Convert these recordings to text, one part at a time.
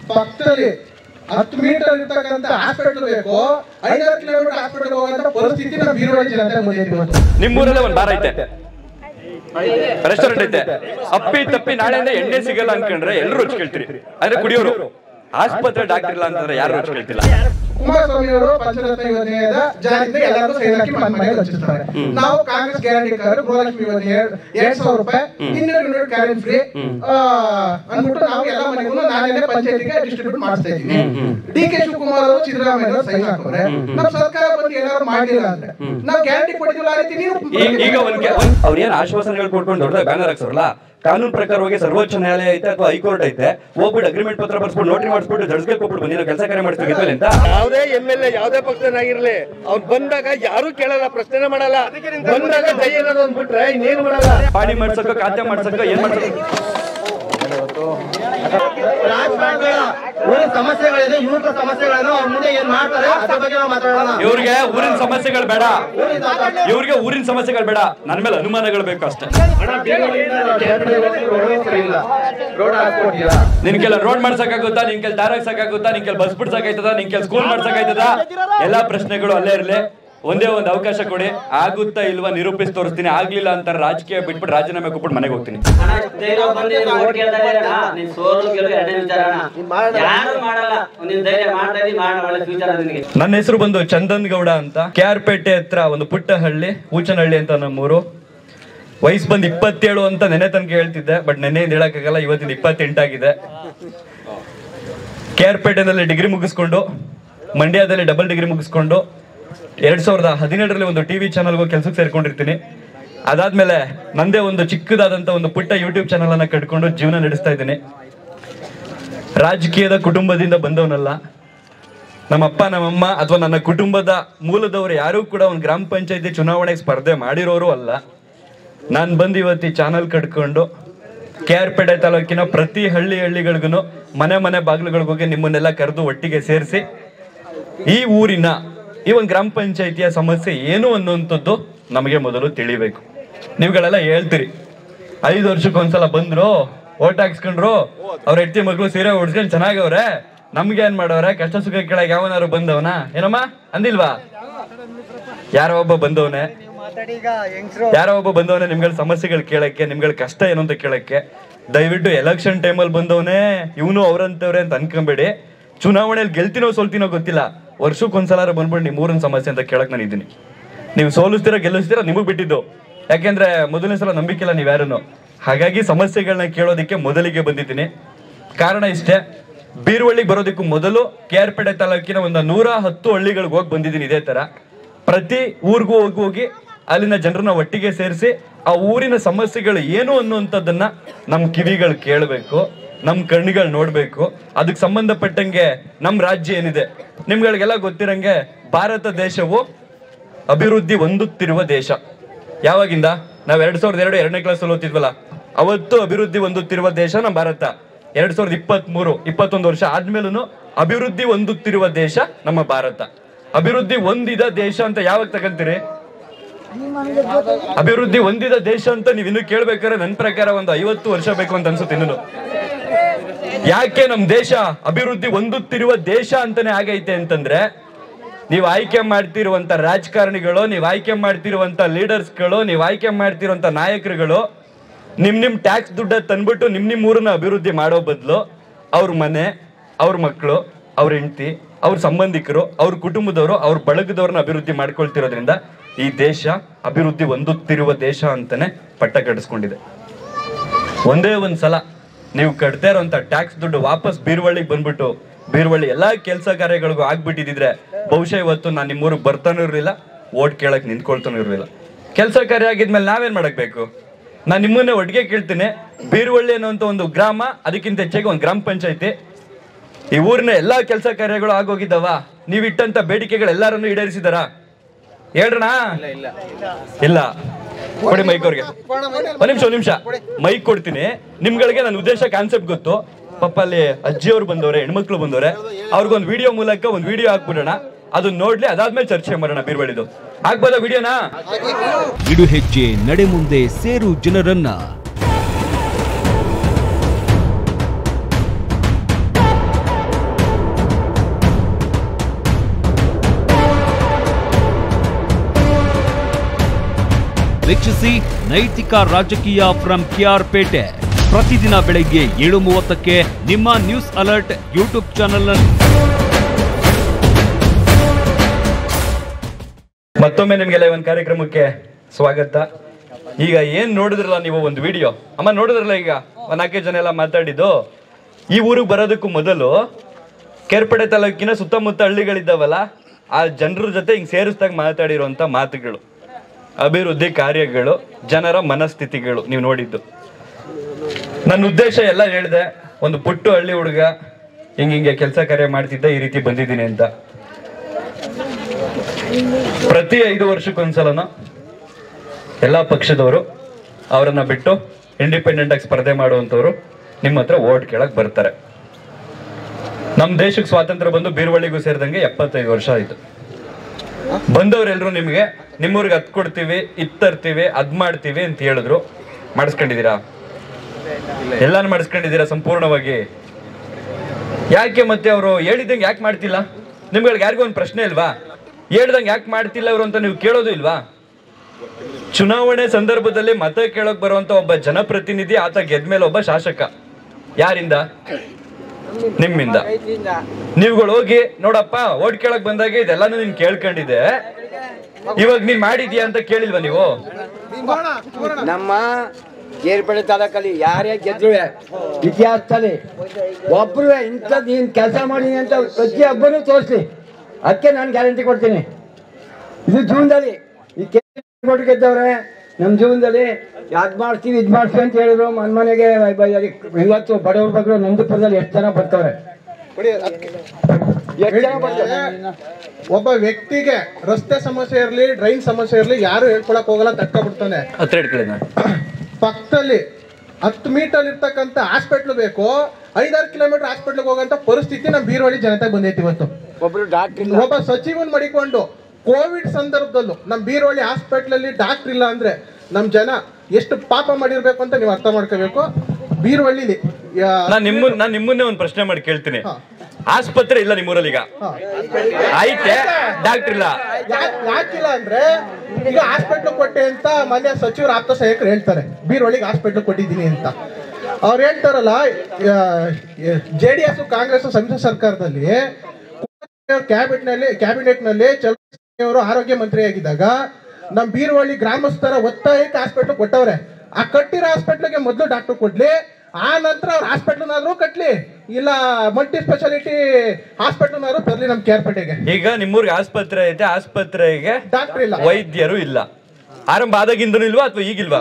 ಪಕ್ಕದಲ್ಲಿ ಹತ್ತು ಮೀಟರ್ ಇರ್ತಕ್ಕಂಥ ಹಾಸ್ಪಿಟಲ್ ಬೇಕು ಐದಾರು ಕಿಲೋಮೀಟರ್ ಹಾಸ್ಪಿಟಲ್ ಹೋಗೋಂಥ ಪರಿಸ್ಥಿತಿ ನಮ್ಮ ಬೀರುವಾಡಿ ಜನತೆ ಮುಂದೆ ಇದೆ ಇವತ್ತು. ನಿಮ್ಮೂರಲ್ಲೇ ಒಂದ್ ಬಾರ್ ಐತೆ ರೆಸ್ಟೋರೆಂಟ್ ಐತೆ ಅಪ್ಪಿ ತಪ್ಪಿ ನಾಳೆಯಿಂದ ಎಣ್ಣೆ ಸಿಗಲ್ಲ ಅನ್ಕೊಂಡ್ರೆ ಎಲ್ಲರೂ ರುಚಿ ಕೇಳ್ತೀರಿ ಆದ್ರೆ ಕುಡಿಯೋರು ಆಸ್ಪತ್ರೆ ಡಾಕ್ಟರ್ ಇಲ್ಲ ಅಂತಂದ್ರೆ ಯಾರು ರುಚಿ ಕೇಳ್ತಿಲ್ಲ ಕುಮಾರಸ್ವಾಮಿ ಅವರು ಪಂಚರತ್ನ ಯೋಜನೆಯ ಜಾರಿಯಿಂದ ಎಲ್ಲರೂ ಸೈನ್ ಹಾಕಿ ಮನೆ ಮನೆಗೆ ಹಂಚಿಸ್ತಾರೆ ನಾವು ಕಾಂಗ್ರೆಸ್ ಗ್ಯಾರಂಟಿ ಕಾರ್ಡ್ ಗೃಹಲಕ್ಷ್ಮಿ ಯೋಜನೆ ಎರಡ್- ಎರಡ್ ಸಾವಿರ ರೂಪಾಯಿ ಇನ್ನೂರು ಯೂನಿಟ್ ಕರೆಂಟ್ ಫ್ರೀ ಅಂದ್ಬಿಟ್ಟು ನಾವು ಎಲ್ಲ ಮನೆಗೂ ನಾನೇ ಪಂಚಾಯತಿಗೆ ಡಿಸ್ಟ್ರಿಬ್ಯೂಟ್ ಮಾಡಿಸ್ತಾ ಇದ್ದೀವಿ ಡಿ ಕೆ ಶಿವಕುಮಾರ್ ಅವರು ಸಿದ್ದರಾಮಯ್ಯ ಅವರು ಸೈನ್ ಹಾಕೋರೆ ನಮ್ಮ ಸರ್ಕಾರ ಬಂದು ಏನಾದ್ರು ಮಾಡಿಲ್ಲ ಅಂದ್ರೆ ನಾವು ಗ್ಯಾರಂಟಿ ಕೊಟ್ಟಿಲ್ಲ ಆ ರೀತಿ ನೀವು ಈ- ಈಗ ಒಂದ್ ಅವ್ರ ಏನ್ ಆಶ್ವಾಸನೆಗಳು ಕೊಟ್ಕೊಂಡು ದೊಡ್ಡ ಬ್ಯಾನರ್ ಹಾಕ್ಸೋರಲ್ಲ ಕಾನೂನು ಪ್ರಕಾರವಾಗಿ ಸರ್ವೋಚ್ಚ ನ್ಯಾಯಾಲಯ ಐತೆ ಅಥವಾ ಹೈಕೋರ್ಟ್ ಐತೆ ಹೋಗ್ಬಿಟ್ಟು ಅಗ್ರಿಮೆಂಟ್ ಪತ್ರ ಬರ್ಸ್ಬಿಟ್ಟು ನೋಟ್ರಿ ಮಾಡಿಸ್ಬಿಟ್ಟು ಜಡ್ಜ್ಗೆ ಹೋಗ್ಬಿಟ್ಟು ಬಂದಿರೋ ಕೆಲಸ ಕಾರ್ಯ ಮಾಡ್ತೀವಿ ಅಂತ ಯಾವುದೇ ಎಂ ಎಲ್ ಎ ಯಾವುದೇ ಪಕ್ಷನಾಗಿರ್ಲಿ ಅವ್ರು ಬಂದಾಗ ಯಾರು ಕೇಳಲ್ಲ ಪ್ರಶ್ನೆ ಮಾಡಲ್ಲ ಬಂದಾಗ ಜೈ ಅನ್ನೋದು ಅಂದ್ಬಿಟ್ರೆ ಇನ್ನೇನು ಮಾಡಲ್ಲ ಪಾಣಿ ಮಾಡ್ಸಕ್ಕ ಖಾತೆ ಮಾಡ್ಸಕ್ಕ ಏನ್ ಮಾಡ್ಸಕ್ಕ ಊರಿನ ಸಮಸ್ಯೆಗಳಿದೆ ಯುವಕ ಸಮಸ್ಯೆಗಳನ್ನು ಅವ್ರ ಮುಂದೆ ಏನ್ ಮಾಡ್ತಾರೆ ಅದ್ರ ಬಗ್ಗೆ ನಾವು ಮಾತಾಡೋಣ ಇವ್ರಿಗೆ ಊರಿನ ಸಮಸ್ಯೆಗಳು ಬೇಡ ಇವ್ರಿಗೆ ಊರಿನ ಸಮಸ್ಯೆಗಳು ಬೇಡ ನನ್ನ ಮೇಲೆ ಅನುಮಾನಗಳು ಬೇಕು ಅಷ್ಟೇ ರೋಡ್ ಹಾಕ್ಕೊಟ್ಟಿಲ್ಲ ನಿನ್ ಕೆಲ ರೋಡ್ ಮಾಡ್ಸಕ್ಕಾಗುತ್ತಾ ನಿನ್ ಕೆಲ ದಾರ ಹಾಕ್ಸಕ್ಕಾಗುತ್ತಾ ನಿನ್ ಕೆಲ ಬಸ್ ಬಿಡ್ಸಕ್ಕಾಯ್ತದ ನಿನ್ ಕೆಲ ಸ್ಕೂಲ್ ಮಾಡ್ಸಕ್ಕಾಯ್ತದ ಎಲ್ಲಾ ಪ್ರಶ್ನೆಗಳು ಅಲ್ಲೇ ಇರ್ಲಿ ಒಂದೇ ಒಂದು ಅವಕಾಶ ಕೊಡಿ ಆಗುತ್ತಾ ಇಲ್ವಾ ನಿರೂಪಿಸಿ ತೋರಿಸ್ತೀನಿ ಆಗ್ಲಿಲ್ಲ ಅಂತ ರಾಜಕೀಯ ಬಿಟ್ಬಿಟ್ಟು ರಾಜೀನಾಮೆ ಕೊಟ್ಬಿಟ್ಟು ಮನೆಗೆ ಹೋಗ್ತೀನಿ ಅಣ್ಣ, ಧೈರ್ಯ ಬಂದು ನೀನು ಓಟ್ ಕೇಳ್ತಾ ಇದ್ದೀರ ಅಣ್ಣ. ನೀನ್ ಸೋಲು ಗೆಲುವು ಎರಡನೇ ವಿಚಾರ ಅಣ್ಣ. ಯಾರು ಮಾಡಲ್ಲ ನೀನ್ ಧೈರ್ಯ ಮಾಡ್ತಾ ಇದ್ದೀವಿ ಮಾಡ ಒಳ್ಳೆ ಫ್ಯೂಚರ್ ಅದ ನಿನಗೆ ನನ್ನ ಹೆಸರು ಬಂದು ಚಂದನ್ ಗೌಡ ಅಂತ ಕೆ ಆರ್ ಪೇಟೆ ಹತ್ರ ಒಂದು ಪುಟ್ಟ ಹಳ್ಳಿ ಹೂಚನಹಳ್ಳಿ ಅಂತ ನಮ್ಮೂರು ವಯಸ್ಸು ಬಂದು ಇಪ್ಪತ್ತೇಳು ಅಂತ ನೆನೆ ತನಕ ಹೇಳ್ತಿದ್ದೆ ಬಟ್ ನೆನೆಯಿಂದ ಹೇಳಕ್ಕಾಗಲ್ಲ ಇವತ್ತಿನ ಇಪ್ಪತ್ತೆಂಟಾಗಿದೆ ಕೆ ಆರ್ ಪೇಟೆನಲ್ಲಿ ಡಿಗ್ರಿ ಮುಗಿಸ್ಕೊಂಡು ಮಂಡ್ಯದಲ್ಲಿ ಡಬಲ್ ಡಿಗ್ರಿ ಮುಗಿಸ್ಕೊಂಡು ಎರಡ್ ಸಾವಿರದ ಹದಿನೇಳರಲ್ಲಿ ಒಂದು ಟಿವಿ ಚಾನಲ್ಗೂ ಕೆಲಸಕ್ಕೆ ಸೇರ್ಕೊಂಡಿರ್ತೀನಿ ಅದಾದ್ಮೇಲೆ ನಂದೇ ಒಂದು ಚಿಕ್ಕದಾದಂತ ಒಂದು ಪುಟ್ಟ ಯೂಟ್ಯೂಬ್ ಚಾನಲ್ ಅನ್ನ ಕಟ್ಕೊಂಡು ಜೀವನ ನಡೆಸ್ತಾ ಇದ್ದೀನಿ ರಾಜಕೀಯದ ಕುಟುಂಬದಿಂದ ಬಂದವನಲ್ಲ ನಮ್ಮಪ್ಪ ನಮ್ಮಮ್ಮ ಅಥವಾ ನನ್ನ ಕುಟುಂಬದ ಮೂಲದವರು ಯಾರೂ ಕೂಡ ಒಂದು ಗ್ರಾಮ ಪಂಚಾಯತಿ ಚುನಾವಣೆಗೆ ಸ್ಪರ್ಧೆ ಮಾಡಿರೋರು ಅಲ್ಲ ನಾನು ಬಂದು ಇವತ್ತು ಈ ಚಾನಲ್ ಕಟ್ಕೊಂಡು ಕೆ ಆರ್ ಪೇಟೆ ತಾಲೂಕಿನ ಪ್ರತಿ ಹಳ್ಳಿ ಹಳ್ಳಿಗಳಿಗೂ ಮನೆ ಮನೆ ಬಾಗಿಲುಗಳಿಗೆ ಹೋಗಿ ನಿಮ್ಮನ್ನೆಲ್ಲ ಕರೆದು ಒಟ್ಟಿಗೆ ಸೇರಿಸಿ ಈ ಊರಿನ ಈ ಒಂದು ಗ್ರಾಮ ಪಂಚಾಯಿತಿಯ ಸಮಸ್ಯೆ ಏನು ಅನ್ನುವಂಥದ್ದು ನಮಗೆ ಮೊದಲು ತಿಳಿಬೇಕು ನೀವುಗಳೆಲ್ಲ ಹೇಳ್ತೀರಿ ಐದು ವರ್ಷಕ್ಕೆ ಒಂದ್ಸಲ ಬಂದ್ರು ಓಟ್ ಹಾಕ್ಸ್ಕೊಂಡ್ರು ಅವ್ರ ಹೆಂಡತಿ ಮಗಳು ಸೀರೆ ಉಡ್ಸ್ಕೊಂಡು ಚೆನ್ನಾಗವ್ರೆ ನಮ್ಗೆ ಏನ್ ಮಾಡವ್ರೆ ಕಷ್ಟ ಸುಖ ಕೆಳಗೆ ಯಾವನಾರು ಬಂದವನ ಏನಮ್ಮ ಅಂದಿಲ್ವಾ ಯಾರೋ ಒಬ್ಬ ಬಂದವನೆ ಯಾರೋ ಒಬ್ಬ ಬಂದವನೆ ನಿಮ್ಗಳ ಸಮಸ್ಯೆಗಳು ಕೇಳಕ್ಕೆ ನಿಮ್ಗಳ ಕಷ್ಟ ಏನು ಅಂತ ಕೇಳಕ್ಕೆ ದಯವಿಟ್ಟು ಎಲೆಕ್ಷನ್ ಟೈಮಲ್ಲಿ ಬಂದವನೇ ಇವನು ಅವ್ರಂತವ್ರೆ ಅಂತ ಅನ್ಕೊಂಬೇಡಿ ಚುನಾವಣೆಯಲ್ಲಿ ಗೆಲ್ತೀನೋ ಸೋಲ್ತೀನೋ ಗೊತ್ತಿಲ್ಲ ವರ್ಷಕ್ಕೊಂದ್ಸಲ ಬಂದ್ಬಿಟ್ಟು ನಿಮ್ಮ ಊರಿನ ಸಮಸ್ಯೆ ಅಂತ ಕೇಳಕ್ ನಾನು ಇದ್ದೀನಿ ನೀವು ಸೋಲಿಸ್ತೀರಾ ಗೆಲ್ಲಿಸ್ತೀರಾ ನಿಮಗೆ ಬಿಟ್ಟಿದ್ದು ಯಾಕೆಂದ್ರೆ ಮೊದಲನೇ ಸಲ ನಂಬಿಕೆ ಇಲ್ಲ ನೀವು ಯಾರನ್ನು ಹಾಗಾಗಿ ಸಮಸ್ಯೆಗಳನ್ನ ಕೇಳೋದಕ್ಕೆ ಮೊದಲಿಗೆ ಬಂದಿದ್ದೀನಿ ಕಾರಣ ಇಷ್ಟೇ ಬೀರುವಳ್ಳಿಗೆ ಬರೋದಕ್ಕೂ ಮೊದಲು ಕೆ ಆರ್ ಪೇಟೆ ತಾಲೂಕಿನ ಒಂದು ನೂರ ಹತ್ತು ಹಳ್ಳಿಗಳಿಗೆ ಹೋಗಿ ಬಂದಿದ್ದೀನಿ ಇದೇ ತರ ಪ್ರತಿ ಊರಿಗೂ ಹೋಗಿ ಹೋಗಿ ಅಲ್ಲಿನ ಜನರನ್ನ ಒಟ್ಟಿಗೆ ಸೇರಿಸಿ ಆ ಊರಿನ ಸಮಸ್ಯೆಗಳು ಏನು ಅನ್ನುವಂಥದ್ದನ್ನ ನಮ್ಮ ಕಿವಿಗಳು ಕೇಳಬೇಕು ನಮ್ಮ ಕಣ್ಣುಗಳು ನೋಡ್ಬೇಕು ಅದಕ್ಕೆ ಸಂಬಂಧಪಟ್ಟಂಗೆ ನಮ್ಮ ರಾಜ್ಯ ಏನಿದೆ ನಿಮ್ಗಳಿಗೆಲ್ಲ ಗೊತ್ತಿರಂಗೆ ಭಾರತ ದೇಶವು ಅಭಿವೃದ್ಧಿ ಹೊಂದುತ್ತಿರುವ ದೇಶ ಯಾವಾಗಿಂದ ನಾವ್ ಎರಡ್ ಸಾವಿರದ ಎರಡು ಎರಡನೇ ಕ್ಲಾಸ್ ಓದ್ತಿದ್ವಲ್ಲ ಅವತ್ತು ಅಭಿವೃದ್ಧಿ ಹೊಂದುತ್ತಿರುವ ದೇಶ ನಮ್ಮ ಭಾರತ ಎರಡ್ ಸಾವಿರದ ಇಪ್ಪತ್ತ್ ಮೂರು ಇಪ್ಪತ್ತೊಂದು ವರ್ಷ ಆದ್ಮೇಲೂ ಅಭಿವೃದ್ಧಿ ಹೊಂದುತ್ತಿರುವ ದೇಶ ನಮ್ಮ ಭಾರತ ಅಭಿವೃದ್ಧಿ ಹೊಂದಿದ ದೇಶ ಅಂತ ಯಾವಾಗ ತಗಂತೀರಿ ಅಭಿವೃದ್ಧಿ ಹೊಂದಿದ ದೇಶ ಅಂತ ನೀವು ಇನ್ನು ಕೇಳ್ಬೇಕಾದ್ರೆ ನನ್ನ ಪ್ರಕಾರ ಒಂದು ಐವತ್ತು ವರ್ಷ ಬೇಕು ಅಂತ ಅನ್ಸುತ್ತೆ ಇನ್ನು ಯಾಕೆ ನಮ್ ದೇಶ ಅಭಿವೃದ್ಧಿ ಹೊಂದುತ್ತಿರುವ ದೇಶ ಅಂತಾನೆ ಆಗೈತೆ ಅಂತಂದ್ರೆ ನೀವು ಆಯ್ಕೆ ಮಾಡ್ತಿರುವಂತ ರಾಜಕಾರಣಿಗಳು ನೀವು ಆಯ್ಕೆ ಮಾಡ್ತಿರುವಂತ ಲೀಡರ್ಸ್ಗಳು ನೀವು ಆಯ್ಕೆ ಮಾಡ್ತಿರುವಂತ ನಾಯಕರುಗಳು ನಿಮ್ ನಿಮ್ ಟ್ಯಾಕ್ಸ್ ದುಡ್ಡ ತಂದ್ಬಿಟ್ಟು ನಿಮ್ ನಿಮ್ ಊರನ್ನ ಅಭಿವೃದ್ಧಿ ಮಾಡೋ ಬದಲು ಅವ್ರ ಮನೆ ಅವ್ರ ಮಕ್ಕಳು ಅವ್ರ ಹೆಂಡತಿ ಅವ್ರ ಸಂಬಂಧಿಕರು ಅವ್ರ ಕುಟುಂಬದವರು ಅವ್ರ ಬಳಗದವ್ರನ್ನ ಅಭಿವೃದ್ಧಿ ಮಾಡ್ಕೊಳ್ತಿರೋದ್ರಿಂದ ಈ ದೇಶ ಅಭಿವೃದ್ಧಿ ಹೊಂದುತ್ತಿರುವ ದೇಶ ಅಂತಾನೆ ಪಟ್ಟ ಕಟ್ಟಿಸ್ಕೊಂಡಿದೆ ಒಂದೇ ಒಂದ್ ಸಲ ನೀವು ಕಟ್ತಾ ಇರೋಂಥ ಟ್ಯಾಕ್ಸ್ ದುಡ್ಡು ವಾಪಸ್ ಬೀರ್ವಳ್ಳಿಗೆ ಬಂದ್ಬಿಟ್ಟು ಬೀರ್ವಳ್ಳಿ ಎಲ್ಲಾ ಕೆಲಸ ಕಾರ್ಯಗಳಿಗೂ ಆಗ್ಬಿಟ್ಟಿದ್ರೆ ಬಹುಶಃ ಇವತ್ತು ನಾನು ನಿಮ್ಮೂರಿಗೆ ಬರ್ತಾನೂ ಇರಲಿಲ್ಲ ಓಟ್ ಕೇಳಕ್ ನಿಂತ್ಕೊಳ್ತಾನೂ ಇರಲಿಲ್ಲ ಕೆಲಸ ಕಾರ್ಯ ಆಗಿದ್ಮೇಲೆ ನಾವೇನ್ ಮಾಡಕ್ ಬೇಕು ನಾನು ನಿಮ್ಮನ್ನೇ ಒಟ್ಟಿಗೆ ಕೇಳ್ತೀನಿ ಬೀರ್ವಳ್ಳಿ ಅನ್ನುವಂಥ ಒಂದು ಗ್ರಾಮ ಅದಕ್ಕಿಂತ ಹೆಚ್ಚಾಗಿ ಒಂದು ಗ್ರಾಮ ಪಂಚಾಯತಿ ಈ ಊರಿನ ಎಲ್ಲಾ ಕೆಲಸ ಕಾರ್ಯಗಳು ಆಗೋಗಿದ್ದಾವ ನೀವು ಇಟ್ಟಂತ ಬೇಡಿಕೆಗಳು ಎಲ್ಲರನ್ನು ಈಡೇರಿಸಿದಾರಾ ಹೇಳ್ರಣ ಇಲ್ಲ ಕೊಡಿ ಮೈಕ್ ಅವ್ರಿಗೆ ಒಂದ್ ನಿಮಿಷ ಒಂದ್ ನಿಮಿಷ ಮೈಕ್ ಕೊಡ್ತೀನಿ ನಿಮ್ಗಳಿಗೆ ನನ್ನ ಉದ್ದೇಶ ಕಾನ್ಸೆಪ್ಟ್ ಗೊತ್ತು ಪಾಪ ಅಲ್ಲಿ ಅಜ್ಜಿಯವ್ರು ಬಂದವ್ರೆ ಹೆಣ್ಮಕ್ಳು ಬಂದವ್ರೆ ಅವ್ರಿಗೊಂದು ವಿಡಿಯೋ ಮೂಲಕ ಒಂದು ವಿಡಿಯೋ ಹಾಕ್ಬಿಡೋಣ ಅದನ್ನ ನೋಡ್ಲಿ ಅದಾದ್ಮೇಲೆ ಚರ್ಚೆ ಮಾಡೋಣ ಬೀರ್ಬಳಿದು ಆಗ್ಬೋದಾ ವಿಡಿಯೋನಾ ಇಡು ಹೆಜ್ಜೆ ನಡೆ ಮುಂದೆ ಸೇರು ಜನರನ್ನ ವೀಕ್ಷಿಸಿ ನೈತಿಕ ರಾಜಕೀಯ ಫ್ರಂ ಕೆಆರ್ ಪೇಟೆ ಪ್ರತಿದಿನ ಬೆಳಗ್ಗೆ ಏಳು ಮೂವತ್ತಕ್ಕೆ ನಿಮ್ಮ ನ್ಯೂಸ್ ಅಲರ್ಟ್ ಯೂಟ್ಯೂಬ್ ಚಾನೆಲ್ ಮತ್ತೊಮ್ಮೆ ನಿಮ್ಗೆಲ್ಲ ಒಂದು ಕಾರ್ಯಕ್ರಮಕ್ಕೆ ಸ್ವಾಗತ ಈಗ ಏನ್ ನೋಡಿದ್ರಲ್ಲ ನೀವು ಒಂದು ವಿಡಿಯೋ ಅಮ್ಮ ನೋಡಿದ್ರಲ್ಲ ಈಗ ಒಂದ್ ನಾಲ್ಕೈದು ಜನ ಎಲ್ಲ ಮಾತಾಡಿದ್ದು ಈ ಊರಿಗೆ ಬರೋದಕ್ಕೂ ಮೊದಲು ಕೇರ್ಪಡೆ ತಾಲೂಕಿನ ಸುತ್ತಮುತ್ತ ಹಳ್ಳಿಗಳಿದ್ದಾವಲ್ಲ ಆ ಜನರ ಜೊತೆ ಹಿಂಗ್ ಸೇರಿಸ್ದಾಗ ಮಾತಾಡಿರುವಂತ ಮಾತುಗಳು ಅಭಿವೃದ್ಧಿ ಕಾರ್ಯಗಳು ಜನರ ಮನಸ್ಥಿತಿಗಳು ನೀವು ನೋಡಿದ್ದು ನನ್ನ ಉದ್ದೇಶ ಎಲ್ಲ ಹೇಳಿದೆ ಒಂದು ಪುಟ್ಟು ಹಳ್ಳಿ ಹುಡುಗ ಹಿಂಗ್ ಹಿಂಗೆ ಕೆಲಸ ಕಾರ್ಯ ಮಾಡ್ತಿದ್ದ ಈ ರೀತಿ ಬಂದಿದ್ದೀನಿ ಅಂತ ಪ್ರತಿ ಐದು ವರ್ಷಕ್ಕೊಂದ್ಸಲನ ಎಲ್ಲಾ ಪಕ್ಷದವರು ಅವರನ್ನ ಬಿಟ್ಟು ಇಂಡಿಪೆಂಡೆಂಟ್ ಆಗಿ ಸ್ಪರ್ಧೆ ಮಾಡುವಂತವ್ರು ನಿಮ್ಮ ಹತ್ರ ಓಟ್ ಕೇಳಕ್ ಬರ್ತಾರೆ ನಮ್ ದೇಶಕ್ಕೆ ಸ್ವಾತಂತ್ರ್ಯ ಬಂದು ಬೀರ್ವಳ್ಳಿಗೂ ಸೇರಿದಂಗೆ ಎಪ್ಪತ್ತೈದು ವರ್ಷ ಆಯ್ತು ಬಂದವರೆಲ್ಲರೂ ನಿಮ್ಗೆ ನಿಮ್ಮೂರಿಗೆ ಹತ್ ಕೊಡ್ತೀವಿ ಇದ್ ತರ್ತೀವಿ ಅದ್ ಮಾಡ್ತೀವಿ ಅಂತ ಹೇಳಿದ್ರು ಮಾಡಿಸ್ಕೊಂಡಿದ್ದೀರಾ ಎಲ್ಲಾನು ಮಾಡಿಸ್ಕೊಂಡಿದ್ದೀರಾ ಸಂಪೂರ್ಣವಾಗಿ ಯಾಕೆ ಮತ್ತೆ ಅವರು ಹೇಳಿದಂಗೆ ಯಾಕೆ ಮಾಡ್ತಿಲ್ಲ ನಿಮ್ಗಳಿಗೆ ಯಾರಿಗೂ ಒಂದು ಪ್ರಶ್ನೆ ಇಲ್ವಾ ಹೇಳ್ದಂಗೆ ಯಾಕೆ ಮಾಡ್ತಿಲ್ಲ ಅವರು ಅಂತ ನೀವು ಕೇಳೋದು ಇಲ್ವಾ ಚುನಾವಣೆ ಸಂದರ್ಭದಲ್ಲಿ ಮತ ಕೇಳೋಕ್ ಬರುವಂತ ಒಬ್ಬ ಜನಪ್ರತಿನಿಧಿ ಆತ ಗೆದ್ಮೇಲೆ ಒಬ್ಬ ಶಾಸಕ ಯಾರಿಂದ ನಿಮ್ಮಿಂದ ನೀವುಗಳು ಹೋಗಿ ನೋಡಪ್ಪ ಓಟ್ ಕೇಳಕ್ ಬಂದಾಗ ಇದೆಲ್ಲಾನು ನೀನ್ ಕೇಳ್ಕೊಂಡಿದೆ ಇವಾಗ ನೀನ್ ಮಾಡಿದ್ಯಾ ಅಂತ ಕೇಳಿಲ್ವಾ ನೀವು ನಮ್ಮ ಕೇರ್ಪಡೆ ತಾಲೂಕಲ್ಲಿ ಯಾರೇ ಗೆದ್ರು ಇತಿಹಾಸದಲ್ಲಿ ಒಬ್ರು ಇಂಥದ್ದು ನೀನು ಕೆಲಸ ಮಾಡಿದೀನಿ ಅಂತ ಪ್ರತಿಯೊಬ್ಬರು ತೋರಿಸ್ಲಿ ಅದಕ್ಕೆ ನಾನು ಗ್ಯಾರಂಟಿ ಕೊಡ್ತೀನಿ ಇದು ಜೂನ್ದಲ್ಲಿ ಈ ಕೇರ್ಪಡೆ ಗೆದ್ದವ್ರೆ ನಮ್ಮ ಜೀವನದಲ್ಲಿ ಅದ್ ಮಾಡ್ತೀವಿ ಇದ್ ಮಾಡ್ತೀವಿ ಅಂತ ಹೇಳಿದ್ರು ಮನ್ ಮನೆಗೆ ಇವತ್ತು ಬಡವ್ರ ಬಗ್ಗೆ ನಂದಪುರದಲ್ಲಿ ಎಷ್ಟು ಜನ ಬರ್ತಾವ್ರೆ ಎಷ್ಟು ಜನ ಬರ್ತಾರೆ ಒಬ್ಬ ವ್ಯಕ್ತಿಗೆ ರಸ್ತೆ ಸಮಸ್ಯೆ ಇರ್ಲಿ ಡ್ರೈನ್ ಸಮಸ್ಯೆ ಇರ್ಲಿ ಯಾರು ಹೇಳ್ಕೊಳಕ್ ಹೋಗಲ್ಲ ತಟ್ಕೊಬಿಡ್ತಾನೆ ಹತ್ರ ಇಟ್ಕೊಳ್ಳಿ ನಾನು ಪಕ್ಕದಲ್ಲಿ ಹತ್ತು ಮೀಟರ್ ಇರ್ತಕ್ಕಂಥ ಹಾಸ್ಪಿಟ್ಲ್ ಬೇಕು ಐದಾರು ಕಿಲೋಮೀಟರ್ ಹಾಸ್ಪಿಟ್ಲ್ಗೆ ಹೋಗಂತ ಪರಿಸ್ಥಿತಿ ನಮ್ಮ ಬೀರ್ವಳ್ಳಿ ಜನತೆ ಬಂದೈತಿ ಇವತ್ತು ಒಬ್ರು ಡಾಕ್ಟರ್ ಒಬ್ಬ ಸಚಿವನ್ ಮಡಿಕೊಂಡು ಕೋವಿಡ್ ಸಂದರ್ಭದಲ್ಲೂ ನಮ್ಮ ಬೀರವಳ್ಳಿ ಹಾಸ್ಪಿಟ್ಲ್ ಅಲ್ಲಿ ಡಾಕ್ಟರ್ ಇಲ್ಲ ಅಂದ್ರೆ ನಮ್ ಜನ ಎಷ್ಟು ಪಾಪ ಮಾಡಿರ್ಬೇಕು ಅಂತ ನೀವು ಅರ್ಥ ಮಾಡ್ಕೋಬೇಕು ಬೀರವಳ್ಳಿಲಿ ಯಾ- ನಾನ್ ನಿಮ್ಮ ನಾನ್ ನಿಮ್ಮನ್ನೇ ಒಂದು ಪ್ರಶ್ನೆ ಮಾಡಿ ಕೇಳ್ತೀನಿ ಹಾ. ಆಸ್ಪತ್ರೆ ಇಲ್ಲ ನಿಮ್ಮೂರಲ್ಲಿ ಈಗ ಹಾ. ಐತೆ ಡಾಕ್ಟರ್ ಇಲ್ಲ ಯಾಕ್- ಯಾಕಿಲ್ಲ ಅಂದ್ರೆ ಈಗ ಹಾಸ್ಪಿಟ್ಲ್ ಕೊಟ್ಟೆ ಅಂತ ಮನೆ ಸಚಿವರು ಆಪ್ತ ಸಹಾಯಕರು ಹೇಳ್ತಾರೆ ಬೀರವಳ್ಳಿಗೆ ಹಾಸ್ಪಿಟ್ಲ್ ಕೊಟ್ಟಿದ್ದೀನಿ ಅಂತ ಅವ್ರು ಹೇಳ್ತಾರಲ್ಲ ಜೆ ಡಿ ಎಸ್ ಕಾಂಗ್ರೆಸ್ ಸಮ್ಮಿಶ್ರ ಸರ್ಕಾರದಲ್ಲಿ ಕ್ಯಾಬಿನೆಟ್ ನಲ್ಲಿ ಕ್ಯಾಬಿನೆಟ್ ನಲ್ಲಿ ಅವರು ಆರೋಗ್ಯ ಮಂತ್ರಿ ಆಗಿದ್ದಾಗ ನಮ್ ಬೀರವಳ್ಳಿ ಗ್ರಾಮಸ್ಥರ ಒತ್ತಾಯಕ್ಕೆ ಹಾಸ್ಪಿಟ್ಲ್ ಕೊಟ್ಟವ್ರೆ ಆ ಕಟ್ಟಿರೋ ಹಾಸ್ಪಿಟ್ಲಿಗೆ ಮೊದಲು ಡಾಕ್ಟರ್ ಕೊಡ್ಲಿ ಆ ನಂತರ ಅವ್ರ ಹಾಸ್ಪಿಟ್ಲ್ನಾದ್ರೂ ಕಟ್ಲಿ ಇಲ್ಲ ಮಲ್ಟಿ ಸ್ಪೆಷಾಲಿಟಿ ಹಾಸ್ಪಿಟ್ಲ್ನಾದ್ರೂ ತರ್ಲಿ ನಮ್ ಕೇರ್ಪೇಟೆಗೆ ಈಗ ನಿಮ್ಮೂರಿಗೆ ಆಸ್ಪತ್ರೆ ಐತೆ ಆಸ್ಪತ್ರೆಗೆ ಡಾಕ್ಟರ್ ಇಲ್ಲ ವೈದ್ಯರು ಇಲ್ಲ ಆರಂಭ ಆದಾಗಿಂದನೂ ಇಲ್ವಾ ಅಥವಾ ಈಗಿಲ್ವಾ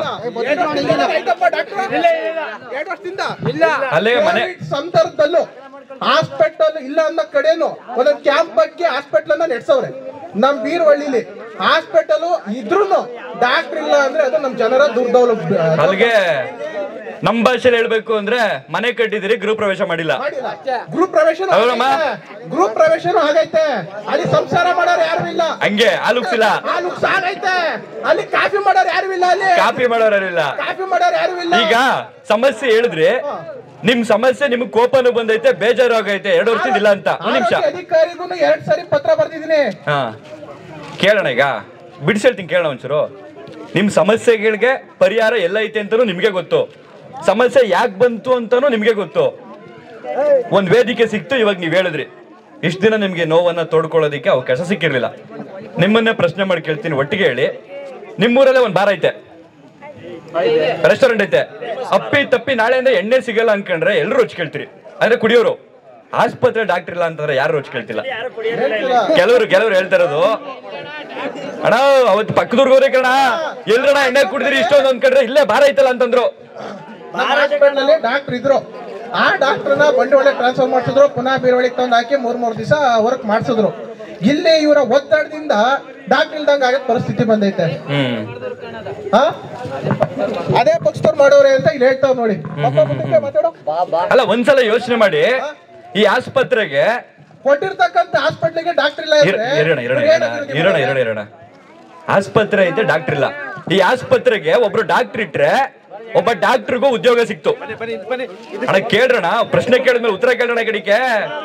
ಎರಡು ವರ್ಷದಿಂದ ಅಲ್ಲೇ ಮನೆ ಕೋವಿಡ್ ಸಂದರ್ಭದಲ್ಲೂ ಹಾಸ್ಪಿಟಲ್ ಇಲ್ಲ ಅನ್ನೋ ಕಡೆನು ಒಂದೊಂದು ಕ್ಯಾಂಪ್ ಬಗ್ಗೆ ಹಾಸ್ಪಿಟಲ್ ಅನ್ನ ನಡೆಸವ್ರೆ ನಮ್ ಬೀರ್ವಳ್ಳಿಲಿ ಹಾಸ್ಪಿಟಲ್ ಇದ್ರೂನು ಡಾಕ್ಟರ್ ಇಲ್ಲ ಅಂದ್ರೆ ಅದು ನಮ್ ಜನರ ದುರ್ದೌಲಭ್ಯ ಅಲ್ಲಿಗೆ ನಮ್ ಭಾಷೆಲಿ ಹೇಳ್ಬೇಕು ಅಂದ್ರೆ ಮನೆ ಕಟ್ಟಿದಿರಿ ಗೃಹ ಪ್ರವೇಶ ಮಾಡಿಲ್ಲ ಗ್ರೂಪ್ ಪ್ರವೇಶ ಹೌದಮ್ಮ? ಗ್ರೂಪ್ ಪ್ರವೇಶನು ಆಗೈತೆ ಅಲ್ಲಿ ಸಂಸಾರ ಮಾಡೋರು ಯಾರು ಇಲ್ಲ ಹಂಗೆ ಆಲುಕ್ಸಿಲ್ಲ ಹಾಲು ಸಾಗೈತೆ ಅಲ್ಲಿ ಕಾಫಿ ಮಾಡೋರು ಯಾರು ಇಲ್ಲ ಅಲ್ಲಿ ಕಾಪಿ ಮಾಡೋರಿಲ್ಲ ಕಾಫಿ ಮಾಡೋರು ಯಾರು ಇಲ್ಲ ಈಗ ಸಮಸ್ಯೆ ಹೇಳಿದ್ರಿ ನಿಮ್ ಸಮಸ್ಯೆ ನಿಮ್ಗೆ ಕೋಪನು ಬಂದೈತೆ ಬೇಜಾರು ಆಗೈತೆ ಎರಡು ವರ್ಷದಿಂದ ಇಲ್ಲ ಅಂತ ಒಂದ್ ನಿಮಿಷ ಆರೋಗ್ಯ ಅಧಿಕಾರಿಗೂ ಎರಡ್ ಸರಿ ಪತ್ರ ಬರ್ದಿದ್ದೀನಿ ಹಾ ಕೇಳೋಣ ಈಗ ಬಿಡಿಸಿ ಹೇಳ್ತೀನಿ ಕೇಳೋಣ ಒಂಚೂರು ನಿಮ್ ಸಮಸ್ಯೆಗಳಿಗೆ ಪರಿಹಾರ ಎಲ್ಲೈತೆ ಅಂತಾನು ನಿಮ್ಗೆ ಗೊತ್ತು ಸಮಸ್ಯೆ ಯಾಕೆ ಬಂತು ಅಂತಾನು ನಿಮ್ಗೆ ಗೊತ್ತು ಒಂದ್ ವೇದಿಕೆ ಸಿಕ್ತು ಇವಾಗ ನೀವ್ ಹೇಳಿದ್ರಿ ಇಷ್ಟ ದಿನ ನಿಮ್ಗೆ ನೋವನ್ನ ತೋಡ್ಕೊಳ್ಳೋದಿಕ್ಕೆ ಅವಕಾಶ ಸಿಕ್ಕಿರ್ಲಿಲ್ಲ ನಿಮ್ಮನ್ನೇ ಪ್ರಶ್ನೆ ಮಾಡಿ ಕೇಳ್ತೀನಿ ಒಟ್ಟಿಗೆ ಹೇಳಿ ನಿಮ್ಮೂರಲ್ಲೇ ಒಂದ್ ಬಾರ್ ಐತೆ ರೆಸ್ಟೋರೆಂಟ್ ಐತೆ ಅಪ್ಪಿ ತಪ್ಪಿ ನಾಳೆಯಿಂದ ಎಣ್ಣೆ ಸಿಗಲ್ಲ ಅನ್ಕೊಂಡ್ರೆ ಎಲ್ಲರೂ ರುಚಿ ಕೇಳ್ತೀರಿ ಅಂದ್ರೆ ಕುಡಿಯೋರು ಆಸ್ಪತ್ರೆ ಡಾಕ್ಟರ್ ಇಲ್ಲ ಅಂತಂದ್ರೆ ಯಾರು ರುಚಿ ಕೇಳ್ತಿಲ್ಲ ಕೆಲವರು ಕೆಲವರು ಹೇಳ್ತಾ ಇರೋದು ಅಣ್ಣ ಅವತ್ತು ಪಕ್ಕದೂರ್ಗೋರೆ ಕಣ ಎಲ್ರಣ ಎಣ್ಣೆ ಕುಡಿದ್ರಿ ಇಷ್ಟೊಂದು ಅನ್ಕೊಂಡ್ರೆ ಇಲ್ಲೇ ಭಾರ ಐತಲ್ಲ ಅಂತಂದ್ರು ಹಾಸ್ಪಿಟಲ್ ನಲ್ಲಿ ಡಾಕ್ಟರ್ ಇದ್ರು ಆ ಡಾಕ್ಟರ್ನ ಬಂಡವಾಳ ಟ್ರಾನ್ಸ್ಫರ್ ಮಾಡಿಸಿದ್ರು ಪುನಃ ಬೀರವಳಿಗೆ ತಂದು ಹಾಕಿ ಮೂರ್ ಮೂರ್ ದಿವಸ ವರ್ಕ್ ಮಾಡಿಸಿದ್ರು ಇಲ್ಲಿ ಇವರ ಒತ್ತಡದಿಂದ ಡಾಕ್ಟರ್ ಇಲ್ದಂಗ ಆಗೋ ಪರಿಸ್ಥಿತಿ ಬಂದೈತೆ ಹ್ಮ್ ಆ? ಅದೇ ಪಕ್ಷದವ್ರು ಮಾಡೋರೆ ಅಂತ ಇಲ್ಲಿ ಹೇಳ್ತಾವ್ ನೋಡಿ ಪಾಪ ಮುಂದಕ್ಕೆ ಮಾತಾಡು ಅಲ್ಲ ಒಂದ್ಸಲ ಯೋಚನೆ ಮಾಡಿ ಈ ಆಸ್ಪತ್ರೆಗೆ ಕೊಟ್ಟಿರ್ತಕ್ಕಂತ ಹಾಸ್ಪಿಟ್ಲಿಗೆ ಡಾಕ್ಟರ್ ಇಲ್ಲ ಇರ- ಇರೋಣ ಇರೋಣ ಇರೋಣ ಇರೋಣ ಇರೋಣ ಇರೋಣ ಆಸ್ಪತ್ರೆ ಐತೆ ಡಾಕ್ಟರ್ ಇಲ್ಲ ಈ ಆಸ್ಪತ್ರೆಗೆ ಒಬ್ರು ಡಾಕ್ಟರ್ ಇಟ್ರೆ ಒಬ್ಬ ಡಾಕ್ಟರ್ಗೂ ಉದ್ಯೋಗ ಸಿಕ್ತು ಅಣ್ಣ ಕೇಳ್ರಣ ಪ್ರಶ್ನೆ ಕೇಳಿದ್ಮೇಲೆ ಉತ್ತರ ಕೇಳೋಣ ಈ ಕಡೆಗೆ